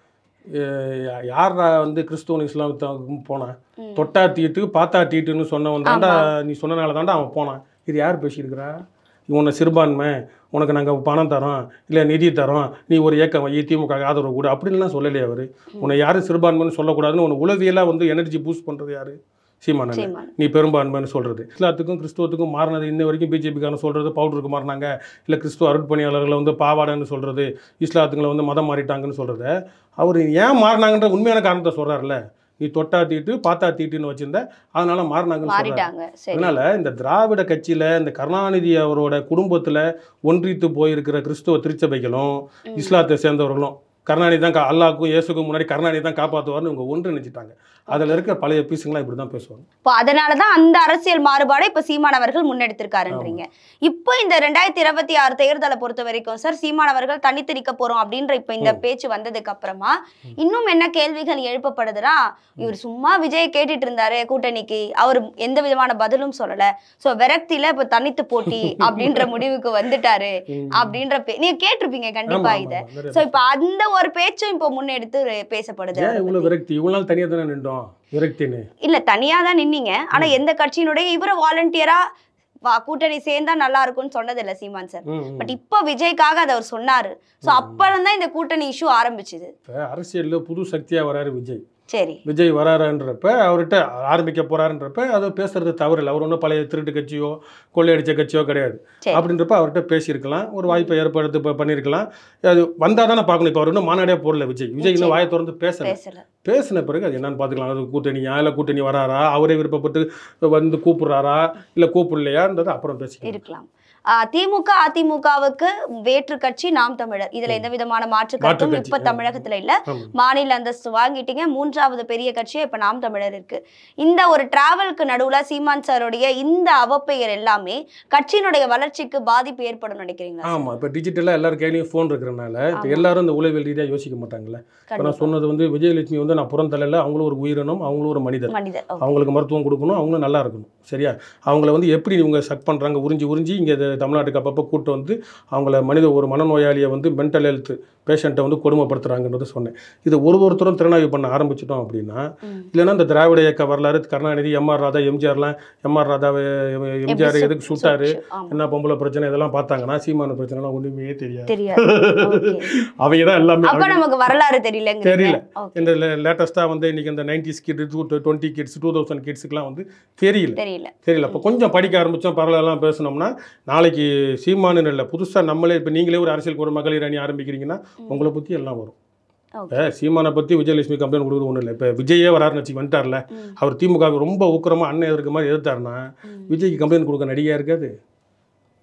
[SPEAKER 2] அஹ் யார் வந்து கிறிஸ்துவன் இஸ்லாமத்துக்கும் போனான்
[SPEAKER 1] ம்.
[SPEAKER 2] தொட்டா தீட்டு பார்த்தா தீட்டுன்னு சொன்னவன் தாண்டா நீ சொன்னனால தாண்டா அவன் போனான் இது யார் பேசியிருக்கிறா உன்னை சிறுபான்மை உனக்கு நாங்கள் பணம் தரோம் இல்லை நிதி தரோம் நீ ஒரு இயக்கம் வை திமுக ஆதரவு கூட அப்படின்லாம் சொல்லலையே அவர் உன்னை யாரும் சிறுபான்மைன்னு சொல்லக்கூடாதுன்னு உன்னை உளவியலாக வந்து எனர்ஜி பூஸ்ட் பண்ணுறது யார் சீமானன்
[SPEAKER 1] சீமான்
[SPEAKER 2] நீ பெரும்பான்மைன்னு சொல்கிறது இஸ்லாத்துக்கும் கிறிஸ்துவத்துக்கும் மாறினது இன்ன வரைக்கும் பிஜேபிக்காரன் சொல்கிறது பவுடருக்கு மாறினாங்க இல்லை கிறிஸ்துவ அருட்பணியாளர்களை வந்து பாவாடைன்னு சொல்கிறது இஸ்லாத்துங்களை வந்து மதம் மாறிட்டாங்கன்னு சொல்கிறத அவர் ஏன் மாறினாங்கன்ற உண்மையான காரணத்தை சொல்கிறாருல்ல நீ தொட்டா தீட்டு பார்த்தா தீட்டுன்னு வச்சிருந்த அதனால மாறினாங்கன்னு சொல்றாரு.
[SPEAKER 1] மாறிட்டாங்க சரி
[SPEAKER 2] அதனால இந்த திராவிட கட்சியில இந்த கருணாநிதி அவரோட குடும்பத்துல ஒன்றித்து போயிருக்கிற கிறிஸ்துவ திருச்சபைகளும்
[SPEAKER 1] ம்.
[SPEAKER 2] இஸ்லாத்தை சேர்ந்தவர்களும் கருணாநிதி தான் கா- அல்லாஹ்க்கும் இயேசுக்கும் முன்னாடி கருணாநிதி தான் காப்பாற்றுவார்னு இவங்க ஒன்று நினைச்சிட்டாங்க அதில் இருக்க பழைய பீஸுங்களாம் இப்படி தான் பேசுவாங்க
[SPEAKER 1] இப்போ அதனாலதான் அந்த அரசியல் மாறுபாடை இப்ப சீமான் அவர்கள் முன்னெடுத்திருக்காருன்றீங்க இப்போ இந்த ரெண்டாயிரத்தி இருபத்தி ஆறு தேர்தலை பொறுத்த வரைக்கும் சார் சீமான் அவர்கள் தனித்து நிக்க போறோம் அப்படின்ற இப்ப இந்த பேச்சு வந்ததுக்கு அப்புறமா இன்னும் என்ன கேள்விகள் எழுப்பப்படுதுன்னா இவர் சும்மா விஜய் கேட்டுட்டு இருந்தாரு கூட்டணிக்கு அவர் எந்த விதமான பதிலும் சொல்லல சோ விரக்தியில இப்ப தனித்து போட்டி அப்படின்ற முடிவுக்கு வந்துட்டாரு அப்படின்ற பே- நீங்க கேட்டிருப்பீங்க கண்டிப்பா
[SPEAKER 2] ஆமா,
[SPEAKER 1] இத
[SPEAKER 2] ஆமா, நிறைய
[SPEAKER 1] சோ இப்ப அந்த ஒரு பேச்சும் இப்போ முன்னெடுத்து பேசப்படுது
[SPEAKER 2] ஏன்
[SPEAKER 1] அதை
[SPEAKER 2] இவ்வளோ
[SPEAKER 1] பத்தி.
[SPEAKER 2] விரக்தி இவ்வளோ நாள் தனியாக தானே நின்றோம் விரக்தின்னு
[SPEAKER 1] இல்ல தனியா தான் நின்னீங்க ஆனா எந்த கட்சியினுடைய இவர வாலண்டியரா கூட்டணி சேர்ந்தா நல்லா இருக்கும்னு சொன்னது இல்ல சீமான் சார்
[SPEAKER 2] ம், ம்.
[SPEAKER 1] பட் இப்போ விஜய்க்காக அதை அவர் சொன்னாரு சோ அப்பறம் தான் இந்த கூட்டணி இஷ்யூ ஆரம்பிச்சுது
[SPEAKER 2] இப்ப அரசியல்ல புது சக்தியா வராரு விஜய்
[SPEAKER 1] சரி
[SPEAKER 2] விஜய் வராருன்றப்ப அவர்கிட்ட ஆரம்பிக்க போறாருன்றப்ப அதை பேசுறது தவறு இல்லை அவர் ஒன்றும் பழைய திருட்டு கட்சியோ கொள்ளையடிச்ச கட்சியோ கிடையாது
[SPEAKER 1] சரி.
[SPEAKER 2] அப்படின்றப்ப அவர்கிட்ட பேசியிருக்கலாம் ஒரு வாய்ப்பை ஏற்படுத்தி ப- பண்ணியிருக்கலாம் அது வந்தால் தானே பார்க்கணும் இப்போ அவர் இன்னும் மாநாடே போடல விஜய் விஜய் இன்னும் வாயை திறந்து பேசல
[SPEAKER 1] பேசல
[SPEAKER 2] பேசின பிறகு அது என்னன்னு பார்த்துக்கலாம் அது கூட்டணியா இல்லை கூட்டணி வராரா அவரே விருப்பப்பட்டு வந்து கூப்பிடுறாரா இல்லை கூப்பிடலையான்றது அப்புறம் பேசிக்கலாம்
[SPEAKER 1] இருக்கலாம் ஆஹ் திமுக அதிமுகவுக்கு வேற்று கட்சி நாம் தமிழர் இதுல எந்த விதமான மாற்று
[SPEAKER 2] மாற்று
[SPEAKER 1] கருத்தும்
[SPEAKER 2] கட்சி.
[SPEAKER 1] இப்ப தமிழகத்துல இல்ல
[SPEAKER 2] ஆமாம்
[SPEAKER 1] மாநில அந்தஸ்து வாங்கிட்டீங்க மூன்றாவது பெரிய கட்சியா இப்ப நாம் தமிழர் இருக்கு இந்த ஒரு டிராவலுக்கு நடுவுல சீமான் சாருடைய இந்த அவப்பெயர் எல்லாமே கட்சியினுடைய வளர்ச்சிக்கு பாதிப்பு ஏற்படும் நினைக்கிறீங்களா
[SPEAKER 2] ஆமாம் இப்போ டிஜிட்டலாக எல்லாரும் கையிலையும் ஃபோன் இருக்கிறனால இப்போ எல்லாரும் இந்த உளவியல் ரீதியாக யோசிக்க மாட்டாங்கல்ல இப்போ நான்
[SPEAKER 1] கண்டிப்பா.
[SPEAKER 2] சொன்னது வந்து விஜயலட்சுமி வந்து நான் புறந்தலையில் அவங்களும் ஒரு உயிரினம் அவங்களும் ஒரு மனிதர்
[SPEAKER 1] மனிதர் okay.
[SPEAKER 2] அவங்களுக்கு மருத்துவம் கொடுக்கணும் அவங்களும் நல்லா இருக்கணும் சரியா அவங்கள வந்து எப்படி இவங்க சக் பண்ணுறாங்க உறிஞ்சி உறிஞ்சி இங்கே தமிழ்நாட்டுக்கு அப்பப்போ கூட்டு வந்து அவங்கள மனித ஒரு மனநோயாளியை வந்து மென்டல் ஹெல்த் பேஷண்ட்டை வந்து கொடுமைப்படுத்துறாங்கன்றதை சொன்னேன் இது ஒரு ஒருத்தரும் திறனாய்வு பண்ண ஆரம்பிச்சிட்டோம் அப்படின்னா
[SPEAKER 1] ம்.
[SPEAKER 2] இல்லைன்னா இந்த திராவிட இயக்க வரலாறு கருணாநிதி எம்ஆர் ராதா எம்ஜிஆர்லாம் எம்ஆர் ராதாவை எம்ஜிஆர்
[SPEAKER 1] எப்படி
[SPEAKER 2] எதுக்கு சுட்டாரு
[SPEAKER 1] சுட்டு, ஆமா.
[SPEAKER 2] என்ன பொம்பளை பிரச்சனை இதெல்லாம் பார்த்தாங்கன்னா சீமான பிரச்சனைலாம் ஒன்றுமே தெரியாது
[SPEAKER 1] தெரியாது Okay.
[SPEAKER 2] அவங்க தான் எல்லாமே
[SPEAKER 1] அப்ப நமக்கு வரலாறு தெரியலங்க
[SPEAKER 2] தெரியல.
[SPEAKER 1] Okay.
[SPEAKER 2] இந்த லேட்டஸ்ட்டாக வந்து இன்னைக்கு இந்த nineties kid two twenty kids two thousand கிட்ஸுக்குலாம் வந்து தெரியல
[SPEAKER 1] தெரியல
[SPEAKER 2] தெரியல இப்போ கொஞ்சம் படிக்க ஆரம்பித்தோம் பரவாயில்லாம் பேசணும்னா நாளைக்கு சீமானு இல்லை புதுசாக நம்மளே இப்போ நீங்களே ஒரு அரசியலுக்கு ஒரு மகளிர் அணி ஆரம்பிக்கிறீங்கன்னா உங்களை பற்றி எல்லாம் வரும்
[SPEAKER 1] Okay.
[SPEAKER 2] இப்போ சீமானை பற்றி விஜயலட்சுமி கம்ப்ளைண்ட் கொடுக்குறது ஒன்றும் இல்லை இப்போ விஜயே வராருன்னு வச்சு வந்துட்டார்ல
[SPEAKER 1] ம்.
[SPEAKER 2] அவர் திமுக க்கு ரொம்ப ஊக்கரமாக அண்ணன் எதிர்க்க மாதிரி எதிர்த்தாருன்னா
[SPEAKER 1] ம்.
[SPEAKER 2] விஜய்க்கு கம்ப்ளைண்ட் கொடுக்க நடிகையாக இருக்காது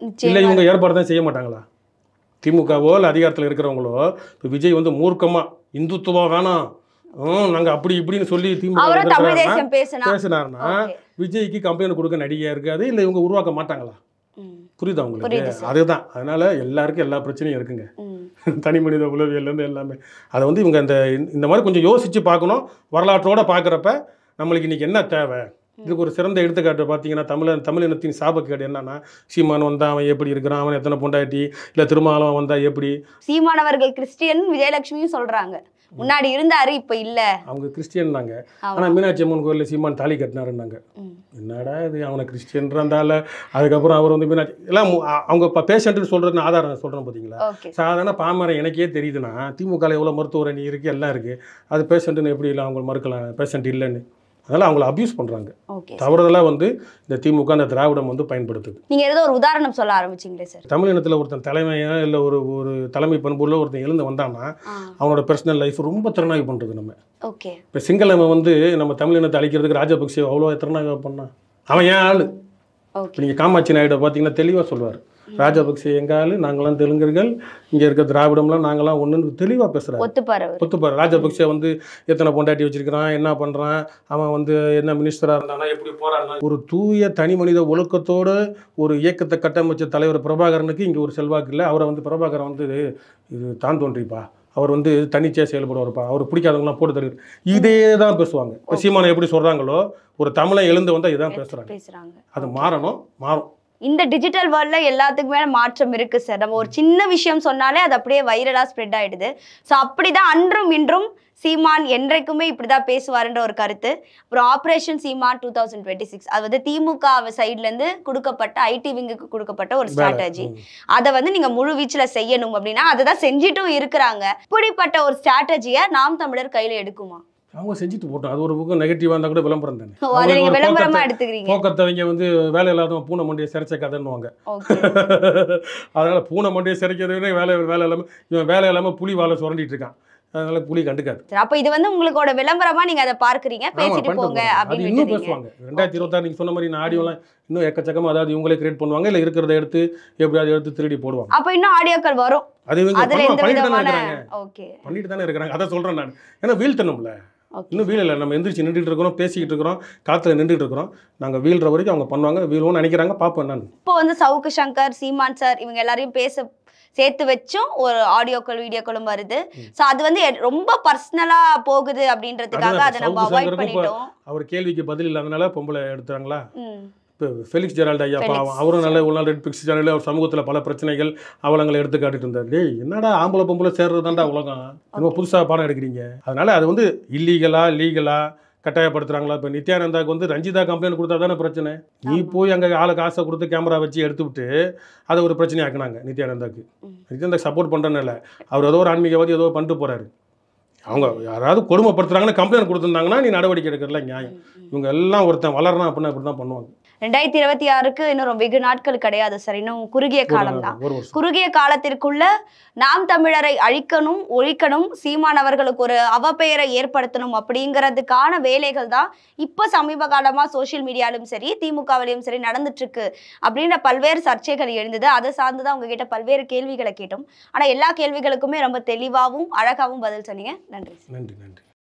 [SPEAKER 2] இல்லை
[SPEAKER 1] நிச்சயமா
[SPEAKER 2] இவங்க ஏற்பாடு தான் செய்ய மாட்டாங்களா திமுகவோ இல்லை அதிகாரத்தில் இருக்கிறவங்களோ இப்போ விஜய் வந்து மூர்க்கமாக இந்துத்துவம் வேணாம் ம் நாங்கள் அப்படி இப்படின்னு சொல்லி திமுக
[SPEAKER 1] அவரும் தமிழ்
[SPEAKER 2] பேசுறாருன்னா-
[SPEAKER 1] தேசியம் பேசினா
[SPEAKER 2] பேசுனாருன்னா
[SPEAKER 1] Okay.
[SPEAKER 2] விஜய்க்கு கம்ப்ளைண்ட் கொடுக்க நடிகையா இருக்காது இல்லை இவங்க உருவாக்க மாட்டாங்களா
[SPEAKER 1] ம்,
[SPEAKER 2] புரியுதா
[SPEAKER 1] புரியுது
[SPEAKER 2] உங்களுக்கு
[SPEAKER 1] சார்.
[SPEAKER 2] அதுதான் அதனால எல்லாருக்கும் எல்லா பிரச்சனையும் இருக்குங்க
[SPEAKER 1] ம்.
[SPEAKER 2] தனி மனித உளவியல்லேருந்து எல்லாமே அதை வந்து இவங்க இந்த இந்த மாதிரி கொஞ்சம் யோசிச்சு பார்க்கணும் வரலாற்றோட பார்க்குறப்ப நம்மளுக்கு இன்னைக்கு என்ன தேவை இதுக்கு ஒரு சிறந்த எடுத்துக்காட்டு பார்த்தீங்கன்னா தமிழன் தமிழினத்தின் சாபக்கேடு என்னன்னா சீமான் வந்தா அவன் எப்படி இருக்கிறான் அவன் எத்தனை பொண்டாட்டி இல்லை திருமாவளவன் வந்தா எப்படி
[SPEAKER 1] சீமானவர்கள் கிறிஸ்டியன் விஜயலட்சுமியும் சொல்றாங்க முன்னாடி இருந்தாரு இப்ப இல்ல
[SPEAKER 2] அவங்க கிறிஸ்டியன் தாங்க
[SPEAKER 1] ஆமா.
[SPEAKER 2] ஆனால் மீனாட்சி அம்மன் கோயிலில் சீமான் தாலி கட்டினாருன்னாங்க
[SPEAKER 1] ம்.
[SPEAKER 2] என்னடா இது அவனை கிறிஸ்டியன்றாந்தால அதுக்கப்புறம் அவர் வந்து மீனாட்சி எல்லாம் மு- அ- அவங்க இப்போ பேஷண்ட்டுன்னு சொல்கிறதுன்னு ஆதாரம் சொல்கிறேன் பார்த்தீங்களா
[SPEAKER 1] ஓகே
[SPEAKER 2] சாதாரண பாமரன் எனக்கே தெரியுதுன்னா திமுகவில் எவ்வளோ மருத்துவ அணி இருக்குது எல்லாம் இருக்குது அது பேஷண்ட்டுன்னு எப்படி இல்லை அவங்க மறுக்கலாம் பேஷண்ட் இல்லைன்னு அதனால் அவங்கள அப்யூஸ் பண்ணுறாங்க
[SPEAKER 1] ஓகே
[SPEAKER 2] தவறுதலாக வந்து இந்த திமுக இந்த திராவிடம் வந்து பயன்படுத்துது
[SPEAKER 1] நீங்க ஏதோ ஒரு உதாரணம் சொல்ல ஆரம்பிச்சீங்களே சார்
[SPEAKER 2] தமிழ் இனத்தில் ஒருத்தன் தலைமையா இல்லை ஒரு ஒரு தலைமை பண்புள்ள ஒருத்தன் எழுந்து வந்தான்னா அவனோட பர்சனல் லைஃப் ரொம்ப திறனாய்வு பண்ணுறது நம்ம
[SPEAKER 1] ஓகே
[SPEAKER 2] இப்போ சிங்களவன் வந்து நம்ம தமிழ் இனத்தை அழிக்கிறதுக்கு ராஜபக்சே அவ்வளோ திறனாய்வு பண்ணான் அவன் ஏன் ஆள்
[SPEAKER 1] ஓகே
[SPEAKER 2] இப்போ நீங்கள் காமாட்சி நாயுடு பார்த்தீங்கன்னா தெளிவாக சொல்லுவார் ராஜபக்சே எங்க ஆளு நாங்களாம் தெலுங்கர்கள் இங்கே இருக்க திராவிடம்லாம் நாங்களாம் ஒன்றுன்னு தெளிவாக பேசுகிறார்
[SPEAKER 1] ஒத்துப்பாரு அவரு
[SPEAKER 2] ஒத்துப்பார் ராஜபக்சே வந்து எத்தனை பொண்டாட்டி வச்சிருக்கிறான் என்ன பண்ணுறான் அவன் வந்து என்ன மினிஸ்டராக இருந்தானா எப்படி போறான்னா ஒரு தூய தனி மனித ஒழுக்கத்தோட ஒரு இயக்கத்தை கட்டமைச்ச தலைவர் பிரபாகரனுக்கு இங்கே ஒரு செல்வாக்கு இல்லை அவரை வந்து பிரபாகரன் வந்து இது தான் தோன்றிப்பா அவர் வந்து தனிச்சையாக செயல்படுவார்ப்பா அவர் பிடிக்காதவங்களாம் போட்டு தருவார் இதே தான் பேசுவாங்க இப்போ சீமானை எப்படி சொல்கிறாங்களோ ஒரு தமிழை எழுந்து வந்தால் இதான் பேசுகிறாங்க
[SPEAKER 1] பேசுறாங்க
[SPEAKER 2] அது மாறணும் மாறும்
[SPEAKER 1] இந்த டிஜிட்டல் வேர்ல்ட்ல எல்லாத்துக்குமே மாற்றம் இருக்கு சார் நம்ம ஒரு சின்ன விஷயம் சொன்னாலே அது அப்படியே வைரலா ஸ்ப்ரெட் ஆயிடுது ஸோ அப்படிதான் அன்றும் இன்றும் சீமான் என்றைக்குமே இப்படிதான் பேசுவாருன்ற ஒரு கருத்து அப்புறம் operation Seeman two thousand twenty six அது வந்து திமுக சைட்ல இருந்து கொடுக்கப்பட்ட ஐடி விங்குக்கு கொடுக்கப்பட்ட ஒரு ஸ்ட்ராட்டஜி
[SPEAKER 2] ம்.
[SPEAKER 1] அதை வந்து நீங்க முழு வீச்சுல செய்யணும் அப்படின்னா அதை தான் செஞ்சுட்டும் இருக்கிறாங்க இப்படிப்பட்ட ஒரு ஸ்ட்ராட்டஜியை நாம் தமிழர் கையில எடுக்குமா
[SPEAKER 2] அவங்க செஞ்சுட்டு போட்டோம் அது ஒரு பக்கம் நெகட்டிவாக இருந்தால் கூட விளம்பரம் தானே
[SPEAKER 1] ஓ, அதை நீங்க
[SPEAKER 2] அவங்களுக்கு ஒரு
[SPEAKER 1] விளம்பரமா
[SPEAKER 2] போக்கத்தை-
[SPEAKER 1] எடுத்துக்கிறீங்க
[SPEAKER 2] போக்கத்தவங்க வந்து வேலை இல்லாதவன் பூனை மண்டியை சிறைச்ச கதைன்னுவாங்க
[SPEAKER 1] ஓகே
[SPEAKER 2] அதனால பூனை மண்டியை சிறைக்கிறத விட வேலை வேலை இல்லாமல் இவன் வேலை இல்லாமல் புலி வாழை சுரண்டிட்டு இருக்கான் அதனால புலி கண்டுக்காது
[SPEAKER 1] சரி, அப்ப இது வந்து உங்களோட விளம்பரமா நீங்க அதை பார்க்கறீங்க
[SPEAKER 2] ஆமா,
[SPEAKER 1] பேசிட்டு
[SPEAKER 2] பண்ணிட்டு
[SPEAKER 1] போங்க
[SPEAKER 2] போறாங்க. அது
[SPEAKER 1] அப்படின்னு
[SPEAKER 2] இன்னும்
[SPEAKER 1] விட்டுறீங்க
[SPEAKER 2] பேசுவாங்க ரெண்டாயிரத்தி இருபத்தாறு நீங்க சொன்ன மாதிரி நான் ஆடியோலாம் இன்னும் எக்கச்சக்கமா அதாவது இவங்களே கிரியேட் பண்ணுவாங்க இல்ல இருக்கிறத எடுத்து எப்படியாவது எடுத்து திருடி போடுவாங்க
[SPEAKER 1] அப்ப இன்னும் ஆடியோக்கள் வரும்
[SPEAKER 2] அது இவங்க
[SPEAKER 1] அதுல
[SPEAKER 2] பண்ணுவாங்க,
[SPEAKER 1] எந்த
[SPEAKER 2] பண்ணிட்டு தானே
[SPEAKER 1] விதமான
[SPEAKER 2] இருக்கிறாங்க
[SPEAKER 1] ஓகே
[SPEAKER 2] பண்ணிட்டு தானே இருக்கிறாங்க அதை சொல்றேன் நான் ஏன்னா வீழ்த்தணும்ல
[SPEAKER 1] ஓகே
[SPEAKER 2] இன்னும் வீழல நம்ம எந்திரிச்சு நின்றுட்டு இருக்கிறோம் பேசிக்கிட்டு இருக்கிறோம் காத்துல நின்றுட்டு இருக்கிறோம் நாங்க வீழ்ற வரைக்கும் அவங்க பண்ணுவாங்க வீழ்வோம்னு நினைக்கிறாங்க பார்ப்போம் நான்
[SPEAKER 1] இப்போ வந்து சவுக்கு சங்கர் சீமான் சார் இவங்க எல்லாரையும் பேச சேர்த்து வச்சும் ஒரு ஆடியோக்கள் வீடியோக்களும் வருது சோ அது வந்து எ- ரொம்ப பர்சனலா போகுது அப்படின்றதுக்காக
[SPEAKER 2] அதுதான்
[SPEAKER 1] அதை நம்ம
[SPEAKER 2] சவுக்கு
[SPEAKER 1] அவாய்ட்
[SPEAKER 2] சங்கருக்கும் இப்ப-
[SPEAKER 1] பண்ணிட்டோம்
[SPEAKER 2] அவர் கேள்விக்கு பதில் இல்லாதனால பொம்பளை எடுத்தாங்களா
[SPEAKER 1] ம்.
[SPEAKER 2] இப்போ ஃபெலிக்ஸ் ஜெரால்ட் ஐயா
[SPEAKER 1] ஃபெலிக்ஸ்.
[SPEAKER 2] பாவம் அவரும் நல்ல ஒரு நாள் ரெட் பிக்ஸ் சேனலில் அவர் சமூகத்தில் பல பிரச்சனைகள் அவலங்களை எடுத்து காட்டிட்டு இருந்தார் டேய் என்னடா ஆம்பளை பொம்பளை சேர்றது தான்டா உலகம் நம்ம புதுசாக பாடம் எடுக்கிறீங்க அதனால அது வந்து இல்லீகலா லீகலா கட்டாயப்படுத்துறாங்களா இப்போ நித்யானந்தாக்கு வந்து ரஞ்சிதா கம்ப்ளைண்ட் கொடுத்தா தானே பிரச்சனை நீ
[SPEAKER 1] ஆமா.
[SPEAKER 2] போய் அங்கே ஆளை காசை கொடுத்து கேமரா வச்சு எடுத்து விட்டு அதை ஒரு பிரச்சனை ஆக்குனாங்க நித்யானந்தாக்கு
[SPEAKER 1] ம்.
[SPEAKER 2] நித்யானந்தா சப்போர்ட் பண்ணுறேன்னு இல்லை அவர் ஏதோ ஒரு ஆன்மீகவாதி ஏதோ பண்ணிட்டு போறாரு அவங்க யாராவது கொடுமைப்படுத்துறாங்கன்னு கம்ப்ளைண்ட் கொடுத்துருந்தாங்கன்னா நீ நடவடிக்கை எடுக்கிறதுல நியாயம் இவங்க எல்லாம் ஒருத்தன் வளரணும் அப்படின்னா இப்படி தான் பண்ணுவாங்க
[SPEAKER 1] ரெண்டாயிரத்தி இருபத்தி ஆறுக்கு இன்னும் ரொம்ப வெகு நாட்கள் கிடையாது சார் இன்னும் குறுகிய காலம் தான்
[SPEAKER 2] ஒரு வருஷம்
[SPEAKER 1] குறுகிய காலத்திற்குள்ள நாம் தமிழரை அழிக்கணும் ஒழிக்கணும் சீமானவர்களுக்கு ஒரு அவப்பெயரை ஏற்படுத்தணும் அப்படிங்கிறதுக்கான வேலைகள் தான் இப்போ சமீப காலமா சோஷியல் மீடியாலும் சரி திமுகவிலையும் சரி நடந்துட்டு இருக்கு அப்படின்ற பல்வேறு சர்ச்சைகள் எழுந்தது அதை சார்ந்து தான் உங்ககிட்ட பல்வேறு கேள்விகளை கேட்டோம் ஆனா எல்லா கேள்விகளுக்குமே ரொம்ப தெளிவாகவும் அழகாவும் பதில் சொன்னீங்க நன்றி
[SPEAKER 2] நன்றி நன்றி